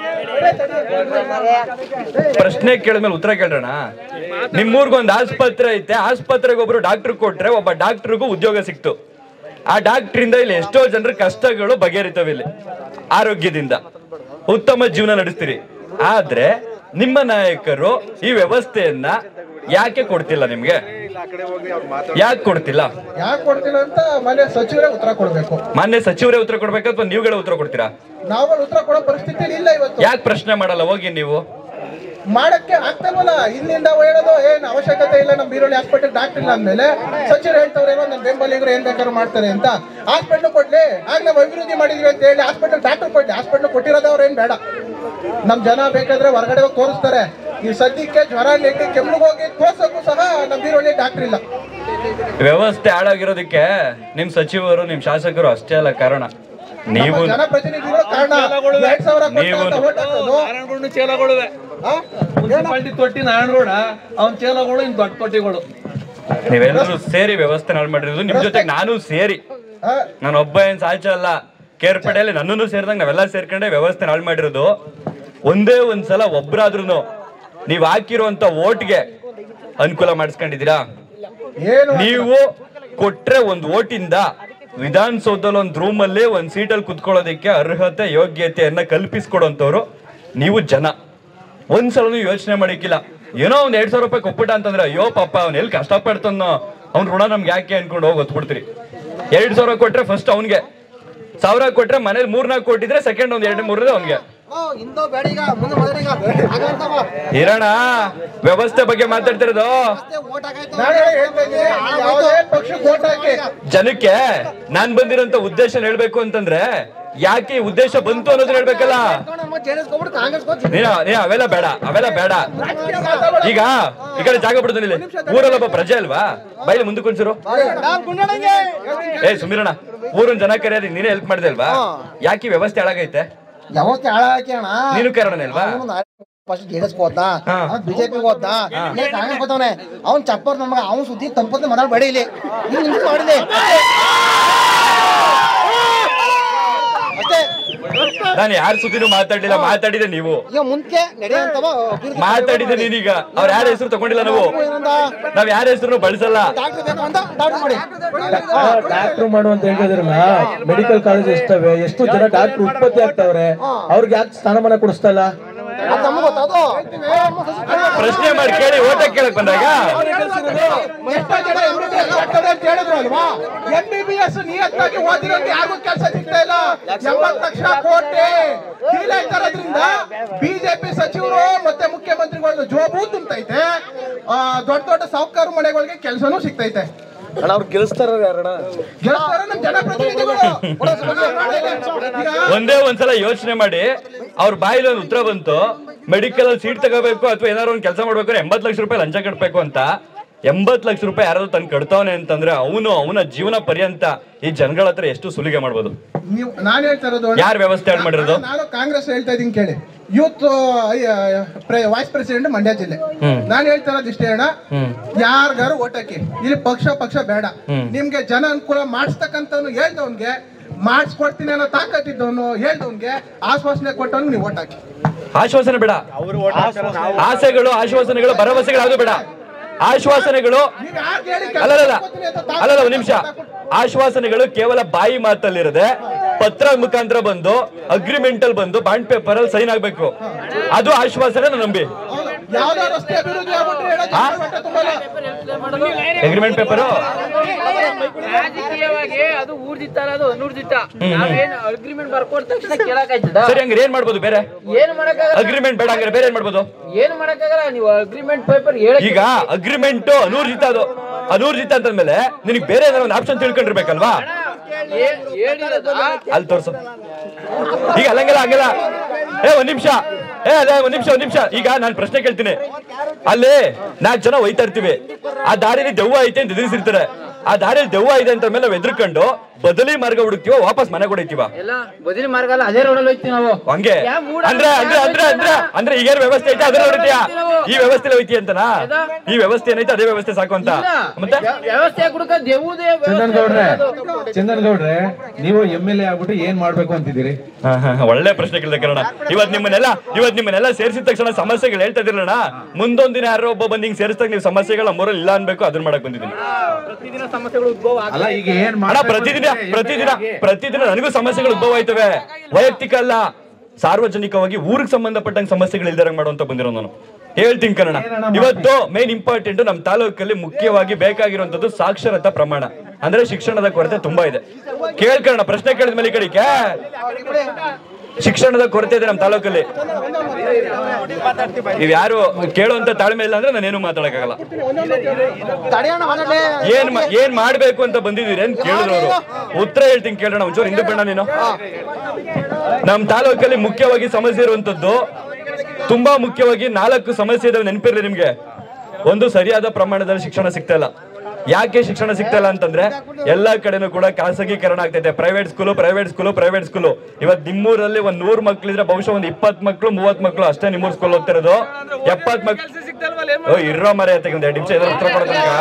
ಪ್ರಶ್ನೆ ಕೇಳಿದ್ಮೇಲೆ ಉತ್ತರ ಕೇಳೋಣ ನಿಮ್ಮೂರ್ಗೊಂದು ಆಸ್ಪತ್ರೆ ಐತೆ ಆಸ್ಪತ್ರೆಗೆ ಒಬ್ರು ಡಾಕ್ಟರ್ ಕೊಟ್ರೆ ಒಬ್ಬ ಡಾಕ್ಟರ್ಗೂ ಉದ್ಯೋಗ ಸಿಕ್ತು ಆ ಡಾಕ್ಟ್ರಿಂದ ಇಲ್ಲಿ ಎಷ್ಟೋ ಜನರ ಕಷ್ಟಗಳು ಬಗೆಹರಿತವೆ ಇಲ್ಲಿ ಆರೋಗ್ಯದಿಂದ ಉತ್ತಮ ಜೀವನ ನಡೆಸ್ತೀರಿ ಆದ್ರೆ ನಿಮ್ಮ ನಾಯಕರು ಈ ವ್ಯವಸ್ಥೆಯನ್ನ ಯಾಕೆ ಕೊಡ್ತಿಲ್ಲ ನಿಮ್ಗೆ ಯಾಕೆ ಕೊಡ್ತಿಲ್ಲ ಯಾಕೆ ಕೊಡ್ತಿಲ್ಲ ಅಂತ ಮನೆ ಸಚಿವರೇ ಉತ್ತರ ಕೊಡ್ಬೇಕು ಮಾನ್ಯ ಸಚಿವರೇ ಉತ್ತರ ಕೊಡ್ಬೇಕಾ ಅಥವಾ ನೀವುಗಳೇ ಉತ್ತರ ಕೊಡ್ತೀರಾ ನಾವುಗಳು ಉತ್ತರ ಕೊಡೋ ಪರಿಸ್ಥಿತಿ ಇಲ್ಲ ಇವತ್ತು ಯಾಕೆ ಪ್ರಶ್ನೆ ಮಾಡಲ್ಲ ಹೋಗಿ ನೀವು ಮಾಡಕ್ಕೆ ಆಗ್ತಾವಲ್ಲ ಹಿಂದಿಂದ ಹೇಳೋದು ಏನ್ ಅವಶ್ಯಕತೆ ಇಲ್ಲ ನಮ್ಮ ಬೀರೋಳಿ ಹಾಸ್ಪಿಟಲ್ ಡಾಕ್ಟರ್ ಇಲ್ಲ ಅಂದ್ಮೇಲೆ ಸಚಿವರು ಹೇಳ್ತಾವ್ರೇನೋ ನನ್ನ ಬೆಂಬಲಿಗರು ಏನ್ ಬೇಕಾದ್ರೂ ಮಾಡ್ತಾರೆ ಅಂತ ಹಾಸ್ಪಿಟಲ್ ಕೊಡ್ಲಿ ಆಗ ನಾವು ಅಭಿವೃದ್ಧಿ ಮಾಡಿದ್ವಿ ಅಂತ ಹೇಳಿ ಹಾಸ್ಪಿಟಲ್ ಡಾಕ್ಟರ್ ಕೊಡ್ಲಿ ಹಾಸ್ಪಿಟಲ್ ಕೊಟ್ಟಿರೋದವ್ರು ಏನ್ ಬೇಡ ನಮ್ ಜನ ಬೇಕಾದ್ರೆ ಹೊರಗಡೆ ಹೋಗಿ ತೋರಿಸ್ತಾರೆ ಈ ಸದ್ಯಕ್ಕೆ ಜ್ವರ ನೆಗಡಿ ಕೆಮ್ಮಿಗೆ ಹೋಗಿ ತೋರ್ಸಕ್ಕೂ ಸಹ ನಮ್ಮ ಬೀರೋಳಿ ಡಾಕ್ಟರ್ ಇಲ್ಲ ವ್ಯವಸ್ಥೆ ಹಾಳಾಗಿರೋದಕ್ಕೆ ನಿಮ್ ಸಚಿವರು ನಿಮ್ ಶಾಸಕರು ಅಷ್ಟೇ ಅಲ್ಲ ಕಾರಣ ನೀವು ನಮ್ಮ ಜನಪ್ರತಿನಿಧಿಗಳು ಕಾರಣ ಎರಡ್ ಸಾವಿರ ಕೊಟ್ಟು ನೀವು- ಅಂತ vote ಹಾಕೋದು. ನಾರಾಯಣಗೌಡ ಚೇಲಗೊಳುವೆ ಆ? ಮುನ್ಸಿಪಾಲ್ಟಿ ತೊಟ್ಟಿ ನಾರಾಯಣಗೌಡ ಅವ್ನ ಚೇಲಗಳು ಇನ್ ದೊಡ್ಡ ತೊಟ್ಟಿಗಳು ನೀವೆಲ್ಲರೂ ಸೇರಿ ವ್ಯವಸ್ಥೆ ಹಾಳು ಮಾಡಿರೋದು ನಿಮ್ ಜೊತೆಗೆ ನಾನು ಸೇರಿ ಆ? ನಾನು ಒಬ್ಬ ಏನ್ ಸಾಚ ಅಲ್ಲ ಕೇರ್ಪೇಟೆಯಲ್ಲಿ ನನ್ನನ್ನು ಸೇರಿದಂಗ ನಾವೆಲ್ಲ ಸೇರ್ಕೊಂಡೆ ವ್ಯವಸ್ಥೆ ಹಾಳು ಮಾಡಿರೋದು ಒಂದೇ ಒಂದ್ಸಲ ಒಬ್ರಾದ್ರೂ ನೀವ್ ಹಾಕಿರುವಂತ ಓಟ್ಗೆ ಅನುಕೂಲ ಮಾಡಿಸ್ಕೊಂಡಿದ್ದೀರಾ ಏನು ನೀವು ಕೊಟ್ರೆ ಒಂದ್ ಓಟಿಂದ ವಿಧಾನಸೌಧದಲ್ಲಿ ಒಂದ್ ರೂಮ್ ಅಲ್ಲಿ ಒಂದ್ ಸೀಟಲ್ಲಿ ಕುತ್ಕೊಳ್ಳೋದಕ್ಕೆ ಅರ್ಹತೆ ಯೋಗ್ಯತೆಯನ್ನ ಕಲ್ಪಿಸ್ಕೊಡೋಂಥವ್ರು ನೀವು ಜನ ಒಂದ್ಸಲನು ಯೋಚನೆ ಮಾಡಿಕ್ಕಿಲ್ಲ ಏನೋ ಒಂದ್ ಎರಡ್ ಸಾವಿರ ರೂಪಾಯಿ ಕೊಟ್ಬಿಟ್ಟ ಅಂತಂದ್ರೆ ಅಯ್ಯೋ ಪಾಪ ಅವ್ನ ಎಲ್ಲಿ ಕಷ್ಟಪಡ್ತಾನೋ ಅವ್ನ ಋಣ ನಮ್ಗೆ ಯಾಕೆ ಅನ್ಕೊಂಡು ಹೋಗಿ ಒತ್ಬಿಡ್ತೀರಿ ಎರಡ್ ಸಾವಿರ ಕೊಟ್ರೆ ಫಸ್ಟ್ ಅವ್ನಿಗೆ ಸಾವಿರ ಕೊಟ್ರೆ ಮನೇಲಿ ಮೂರ್ನಾಲ್ಕು ಕೊಟ್ಟಿದ್ರೆ ಸೆಕೆಂಡ್ ಒಂದ್ ಎರಡು ಮೂರದೇ ಅವ್ನಿಗೆ ಇರೋಣ ವ್ಯವಸ್ಥೆ ಬಗ್ಗೆ ಮಾತಾಡ್ತಿರೋದು ನಾನೇ ಹೇಳ್ತಾ ಇದ್ದೀನಿ ಯಾವುದೇ ಪಕ್ಷಕ್ಕೆ vote ಹಾಕಿ ಜನಕ್ಕೆ ನಾನ್ ಬಂದಿರೋಂತ ಉದ್ದೇಶ ಹೇಳ್ಬೇಕು ಅಂತಂದ್ರೆ ಯಾಕೆ ಈ ಉದ್ದೇಶ ಬಂತು ಅನ್ನೋದನ್ನ ಹೇಳ್ಬೇಕಲ್ಲ ನೀನ ನೀ ಅವೆಲ್ಲ ಬೇಡ ಅವೆಲ್ಲ ಬೇಡ ಈಗ ಈ ಕಡೆ ಜಾಗ ಬಿಡುದು ಇಲ್ಲಿ ಊರಲ್ಲೊಬ್ಬ ಪ್ರಜೆ ಅಲ್ವಾ ಬೈಲಿ ಮುಂದಕ್ಕೆ ಒಂಚೂರು ಏ ಸುಮಿರಣ್ಣ ಊರಿನ ಜನ ಕರೆಯೋದಕ್ಕೆ ನೀನೇ ಹೆಲ್ಪ್ ಮಾಡಿದೆ ಅಲ್ವಾ ಯಾಕೆ ಈ ವ್ಯವಸ್ಥೆ ಹಾಳಾಗೈತೆ ಯಾವತ್ತು ಹಾಳಾಕಿ ಅಣ್ಣ ನೀನು ಕಾರಣನೇ ಅಲ್ವಾ ಫಸ್ಟ್ ಜೆಡಿಎಸ್ ಹೋದ್ನ ಹಾ. ಬಿಜೆಪಿ ಹೋದ್ನ ಇಲ್ಲಿ ಕಾಂಗ್ರೆಸ್ ಹೋದವನೆ ಅವ್ನ್ ಚಪ್ಪರ್ ನಮಗ ಅವ್ನ್ ಸುದ್ದಿ ತಪ್ಪದ ಮಾತಾಡ್ಬೇಡಿ ಇಲ್ಲಿ ನೀನ್ ನಿಂತು ಮಾಡಿದೆ ಅಷ್ಟೇ ನಾನು ಯಾರ ಸುದ್ದಿನೂ ಮಾತಾಡಿಲ್ಲ ಮಾತಾಡಿದೆ ನೀವು ಈಗ ಮುಂದೆ ನಡೆಯುವಂತವ ಮಾತಾಡಿದೆ ನೀನೀಗ ಅವ್ರ ಯಾರ ಹೆಸರು ತಗೊಂಡಿಲ್ಲ ನಾವು ನಾವ್ ಯಾರ ಹೆಸರು ಬಳಸಲ್ಲ ಡಾಕ್ಟರ್ ಬೇಕು ಅಂತ ಡಾಕ್ಟರ್ ಮಾಡಿ ಡಾಕ್ಟರ್ ಮಾಡುವಂತ ಹೇಳಿದ್ರಲ್ಲ ಮೆಡಿಕಲ್ ಕಾಲೇಜ್ ಎಷ್ಟವೆ ಎಷ್ಟು ಜನ ಡಾಕ್ಟರ್ ಉತ್ಪತ್ತಿ ಆಗ್ತಾವ್ರೆ ಅವ್ರಿಗೆ ಯಾಕೆ ಸ್ಥಾನಮಾನ ಕೊಡಿಸ್ತಾ ಇಲ್ಲ ಅದು ನಮ್ಗೆ ಗೊತ್ತದು ಪ್ರಶ್ನೆ ಮಾಡಿ ಕೇಳಿ ಓಟ ಕೇಳಕ್ ಬಂದಾಗ ಎಷ್ಟೋ ಜನ MBBS ಆಗ್ತದೆ ಅಂತ ಹೇಳಿದ್ರು ಅಲ್ವಾ ಎಂಬಿಬಿಎಸ್ ನಿಯತ್ತಾಗಿ ಓದಿರೋದು ಯಾರಿಗೂ ಕೆಲಸ ಸಿಗ್ತಾ ಇಲ್ಲ ಎಂಬತ್ತು ಲಕ್ಷ ಕೋಟಿ ಡೀಲ್ ಆಗ್ತಾ ಇರೋದ್ರಿಂದ ಬಿಜೆಪಿ ಸಚಿವರು ಮತ್ತೆ ಮುಖ್ಯಮಂತ್ರಿಗಳ ಜೋಬು ತುಂಬತೈತೆ ಆ, ದೊಡ್ಡ ದೊಡ್ಡ ಸಾಹುಕಾರ ಮನೆಗಳಿಗೆ ಕೆಲಸನೂ ಸಿಗ್ತೈತೆ ಅಣ್ಣ ಅವ್ರು ಗೆಲ್ಲಿಸ್ತಾರ ಯಾರಣ್ಣ ಗೆಲ್ತಾರೆ ನಮ್ಮ ಜನಪ್ರತಿನಿಧಿಗಳು ಈಗ ಒಂದೇ ಒಂದ್ಸಲ ಯೋಚನೆ ಮಾಡಿ ಅವ್ರ ಬಾಯಿಲಿ ಒಂದು ಉತ್ತರ ಬಂತು ಮೆಡಿಕಲ್ ಅಲ್ಲಿ ಸೀಟ್ ತಗೋಬೇಕು ಅಥವಾ ಏನಾದ್ರು ಒಂದು ಕೆಲಸ ಮಾಡ್ಬೇಕು ಎಂಬತ್ ಲಕ್ಷ ರೂಪಾಯಿ ಲಂಚ ಕಟ್ಬೇಕು ಅಂತ ಎಂಬತ್ ಲಕ್ಷ ರೂಪಾಯಿ ಯಾರಾದ್ರೂ ತನ್ ಕಟ್ತಾವನೆ ಅಂತಂದ್ರೆ ಅವನು ಅವನ ಜೀವನ ಪರ್ಯಂತ ಈ ಜನಗಳ ಹತ್ರ ಎಷ್ಟು ಸುಲಿಗೆ ಮಾಡ್ಬೋದು ನೀವು ನಾನು ಹೇಳ್ತಾ ಇರೋದು ಯಾರ್ ವ್ಯವಸ್ಥೆ ಹಾಳ್ ಮಾಡಿರೋದು? ನಾನು ಕಾಂಗ್ರೆಸ್ ಹೇಳ್ತಾ ಇದೀನಿ ಕೇಳಿ ಯೂತ್ ವೈಸ್ ಪ್ರೆಸಿಡೆಂಟ್ ಮಂಡ್ಯ ಜಿಲ್ಲೆ ನಾನು ಹೇಳ್ತಾ ಇರೋದು ಇಷ್ಟೇ ಅಣ್ಣ ಯಾರಿಗಾರು ಓಟ್ ಹಾಕಿ ಇಲ್ಲಿ ಪಕ್ಷ ಪಕ್ಷ ಬೇಡ ನಿಮ್ಗೆ ಜನ ಅನುಕೂಲ ಮಾಡಿಸ್ತಕ್ಕಂಥವ್ನು ಹೇಳ್ದವನ್ಗೆ ಮಾಡಿಸ್ಕೊಡ್ತೀನಿ ಅನ್ನೋ ತಾಕತ್ತಿದ್ದವನು ಹೇಳ್ದವನ್ಗೆ ಆಶ್ವಾಸನೆ ಕೊಟ್ಟವನು ನೀವು ಓಟ್ ಹಾಕಿ ಆಶ್ವಾಸನೆ ಬೇಡ ಆಸೆಗಳು ಆಶ್ವಾಸನೆಗಳು ಭರವಸೆಗಳು ಯಾವುದು ಬೇಡ ಆಶ್ವಾಸನೆಗಳು ನೀವ್ ಯಾರ್ಗ್ ಹೇಳಿ ಕೆಲ್ಸ ಅಲ್ಲಲ್ಲ ಮಾಡ್ಕೊತೀನಿ ಅಂತ ತಾಕತ್ತು ಅಲ್ಲಲ್ಲ ಒಂದ್ ನಿಮಿಷ ಆಶ್ವಾಸನೆಗಳು ಕೇವಲ ಬಾಯಿ ಮಾತಲ್ಲಿರದೆ ಪತ್ರ ಮುಖಾಂತರ ಬಂದು ಅಗ್ರಿಮೆಂಟ್ ಅಲ್ಲಿ ಬಂದು ಬಾಂಡ್ ಪೇಪರ್ ಅಲ್ಲಿ ಸೈನ್ ಆಗ್ಬೇಕು ಅದು ಆಶ್ವಾಸನೆ ನಂಬಿ ಹೌದು. ಯಾವ್ದೋ ರಸ್ತೆ ಅಭಿವೃದ್ಧಿ ಆಗ್ಬಿಟ್ರೆ ಹೇಳೋ ಜನ ಹೊಟ್ಟೆ ತುಂಬಲ್ಲ. ಅಗ್ರಿಮೆಂಟ್ ಪೇಪರ್ ರಾಜಕೀಯವಾಗಿ ಅದು ಊರ್ಜಿತ್ತಲ್ಲ ಅದು ಅನೂರ್ಜಿತ ನಾವೇನ್ ಅಗ್ರಿಮೆಂಟ್ ಬರ್ಕೊಡ್ ತಕ್ಷಣ ಕೇಳಕಾಯ್ತದ ಸರಿ ಹಂಗಾರೆ ಏನ್ ಮಾಡ್ಬೋದು ಬೇರೆ ಏನ್ ಮಾಡಕ್ಕಾಗಲ್ಲ ಅಗ್ರಿಮೆಂಟ್ ಬೇಡ ಹಂಗಾರೆ ಬೇರೆ ಏನ್ ಮಾಡ್ಬೋದು ಏನ್ ಮಾಡಕ್ಕಾಗಲ್ಲ ನೀವು ಅಗ್ರಿಮೆಂಟ್ ಪೇಪರ್ ಹೇಳಕ್ ಈಗ ಅಗ್ರಿಮೆಂಟ್ ಅನೂರ್ಜಿತ ಅದು ಅನೂರ್ಜಿತ ಅಂತಂದ್ಮೇಲೆ ನಿನಗೆ ಬೇರೆ ಏನಾದ್ರು ಒಂದು ಆಪ್ಷನ್ ತಿಳ್ಕೊಂಡಿರ್ಬೇಕಲ್ವಾ ಏನ್ ಹೇಳಿರೋದ ಅಲ್ಲಿ ತೋರ್ಸು ಈಗ ಅಲ್ಲಂಗೆಲ್ಲ ಹಂಗೆಲ್ಲ ಏ ಒಂದ್ ನಿಮಿಷ ಏ ಅದೇ ಒಂದ್ ನಿಮಿಷ ಒಂದ್ ನಿಮಿಷ ಈಗ ನಾನು ಪ್ರಶ್ನೆ ಕೇಳ್ತೀನಿ ಅಲ್ಲಿ ನಾಲ್ಕು ಜನ ಒಯ್ತಾ ಇರ್ತೀವಿ ಆ ದಾರಿಲಿ ದೆವ್ವ ಐತೆ ಅಂತ ಎದುರಿಸಿರ್ತಾರೆ ಆ ದಾರಿಯಲ್ಲಿ ದೆವ್ವ ಇದೆ ಅಂತ ಮೇಲೆ ನಾವು ಎದ್ರುಕೊಂಡು ಬದಲಿ ಮಾರ್ಗ ಹುಡುಕ್ತಿವ ವಾಪಸ್ ಮನೆ ಹೊಡಿತೀವ ಎಲ್ಲ ಬದಲಿ ಮಾರ್ಗ ಅಲ್ಲ ಅದೇ ರೋಡಲ್ಲಿ ಹೋಯ್ತೀವಿ ನಾವು ಹಂಗೆ ಯಾ ಮೂಡ ಅಂದ್ರೆ ಅಂದ್ರೆ ಅಂದ್ರೆ ಅಂದ್ರೆ ಅಂದ್ರೆ ಈಗೇನ್ ವ್ಯವಸ್ಥೆ ಐತೆ ಅದ್ರ ಹೊಡಿತೀಯ ಈ ವ್ಯವಸ್ಥೆ ಹೋಯ್ತಿ ಅಂತನಾ ಈ ವ್ಯವಸ್ಥೆ ಏನೈತೆ ಅದೇ ವ್ಯವಸ್ಥೆ ಸಾಕು ಅಂತ ಮತ್ತೆ ವ್ಯ- ವ್ಯವಸ್ಥೆ ಕುಡ್ಕ ದೇವುದೇ ಚಂದನ್ ಗೌಡ್ರೆ ಚಂದನ್ ಗೌಡ್ರೆ ನೀವು ಎಂ ಎಲ್ ಎ ಆಗ್ಬಿಟ್ಟು ಏನ್ ಮಾಡ್ಬೇಕು ಅಂತಿದ್ದೀರಿ ಹಾ, ಹಾ, ಹಾ, ಒಳ್ಳೆ ಪ್ರಶ್ನೆ ಕೇಳಿದೆ ಕನ್ನಡ ಇವತ್ ನಿಮ್ಮನ್ನೆಲ್ಲ ಇವತ್ ನಿಮ್ಮನ್ನೆಲ್ಲ ಸೇರಿಸಿದ ತಕ್ಷಣ ಸಮಸ್ಯೆಗಳು ಹೇಳ್ತಾ ಇದಿರಣ್ಣ ಮುಂದೊಂದ್ ದಿನ ಯಾರೋ ಒಬ್ಬ ಬಂದು ಹಿಂಗ್ ಸೇರಿಸಿದಾಗ ನೀವು ಸಮಸ್ಯೆಗಳ ಮೂರಲ್ಲಿ ಇಲ್ಲ ಅನ್ಬೇಕು ಅದನ್ನ ಮಾಡಕ್ ಬಂದಿದ್ದೀನಿ ಪ್ರತಿದಿನ ಸಮಸ್ಯೆಗಳು ಉದ್ಭವ ಅಲ್ಲ ಈಗ ಏನ್ ಅಣ್ಣ ಮಾಡ್ಬೇಕು ಪ್ರತಿದಿನ ಅಂತಿದ್ದೀರಿ ಪ್ರತಿದಿನ MLA ಗೆ? ಪ್ರತಿದಿನ ನನಗೂ ಸಮಸ್ಯೆಗಳು ಉದ್ಭವ ಆಯ್ತವೆ ವೈಯಕ್ತಿಕ ಅಲ್ಲ ಸಾರ್ವಜನಿಕವಾಗಿ ಊರಿಗೆ ಸಂಬಂಧಪಟ್ಟಂಗೆ ಸಮಸ್ಯೆಗಳು ಇಲ್ದಾರಂಗ್ ಮಾಡುವಂತ ಬಂದಿರೋ ನಾನು ಹೇಳ್ತೀನಿ ಕನ್ನಡ ಇವತ್ತು ಮೇನ್ ಇಂಪಾರ್ಟೆಂಟ್ ನಮ್ಮ ತಾಲೂಕಲ್ಲಿ ಮುಖ್ಯವಾಗಿ ಬೇಕಾಗಿರುವಂತದ್ದು ಸಾಕ್ಷರತಾ ಪ್ರಮಾಣ ಅಂದ್ರೆ ಶಿಕ್ಷಣದ ಕೊರತೆ ತುಂಬಾ ಇದೆ ಕೇಳ್ಕಣ ಪ್ರಶ್ನೆ ಕೇಳಿದ ಮೇಲೆ ಈ ಕಡೆಗೆ ಶಿಕ್ಷಣದ ಕೊರತೆ ಇದೆ ನಮ್ಮ ತಾಲೂಕಲ್ಲಿ ನೀವ್ ಯಾರು ಕೇಳುವಂತ ತಾಳ್ಮೆ ಇಲ್ಲ ಅಂದ್ರೆ ನಾನೇನು ಮಾತಾಡಕ್ಕಾಗಲ್ಲ ತಡೆಯೋಣ ಮಾತಾಡ್ಲಿ ಏನ್ ಮಾ- ಏನ್ ಮಾಡ್ಬೇಕು ಅಂತ ಬಂದಿದ್ದೀರಿ ಅಂತ ಕೇಳಿದವರು ಉತ್ತರ ಹೇಳ್ತೀನಿ ಕೇಳೋಣ ಒಂಚೂರು ಹಿಂದೂ ಬಣ್ಣ ನೀನು ನಮ್ ತಾಲೂಕಲ್ಲಿ ಮುಖ್ಯವಾಗಿ ಸಮಸ್ಯೆ ಇರುವಂತದ್ದು ತುಂಬಾ ಮುಖ್ಯವಾಗಿ ನಾಲ್ಕು ಸಮಸ್ಯೆ ಇದಾವೆ ನೆನಪಿರ್ಲಿ ನಿಮ್ಗೆ ಒಂದು ಸರಿಯಾದ ಪ್ರಮಾಣದಲ್ಲಿ ಶಿಕ್ಷಣ ಸಿಗ್ತಾ ಇಲ್ಲ ಯಾಕೆ ಶಿಕ್ಷಣ ಸಿಗ್ತಾ ಇಲ್ಲ ಅಂತಂದ್ರೆ ಎಲ್ಲಾ ಕಡೆನೂ ಕೂಡ ಖಾಸಗೀಕರಣ ಆಗ್ತೈತೆ private school private school private school ಇವತ್ ನಿಮ್ಮೂರಲ್ಲಿ ಒಂದ್ ನೂರ್ ಮಕ್ಳಿದ್ರೆ ಬಹುಶಃ ಒಂದ್ ಇಪ್ಪತ್ ಮಕ್ಳು ಮೂವತ್ ಮಕ್ಳು ಅಷ್ಟೇ ನಿಮ್ಮೂರ್ ಸ್ಕೂಲ್ ಹೋಗ್ತಿರೋದು ಎಪ್ಪತ್ ಮಕ್ಳು ಓ ಇರೋ ಮರೆ ಆಯ್ತು ಒಂದ್ ಎರಡು ನಿಮಿಷ ಎದುರು ಉತ್ತರ ಕೊಡೋದಕ್ಕ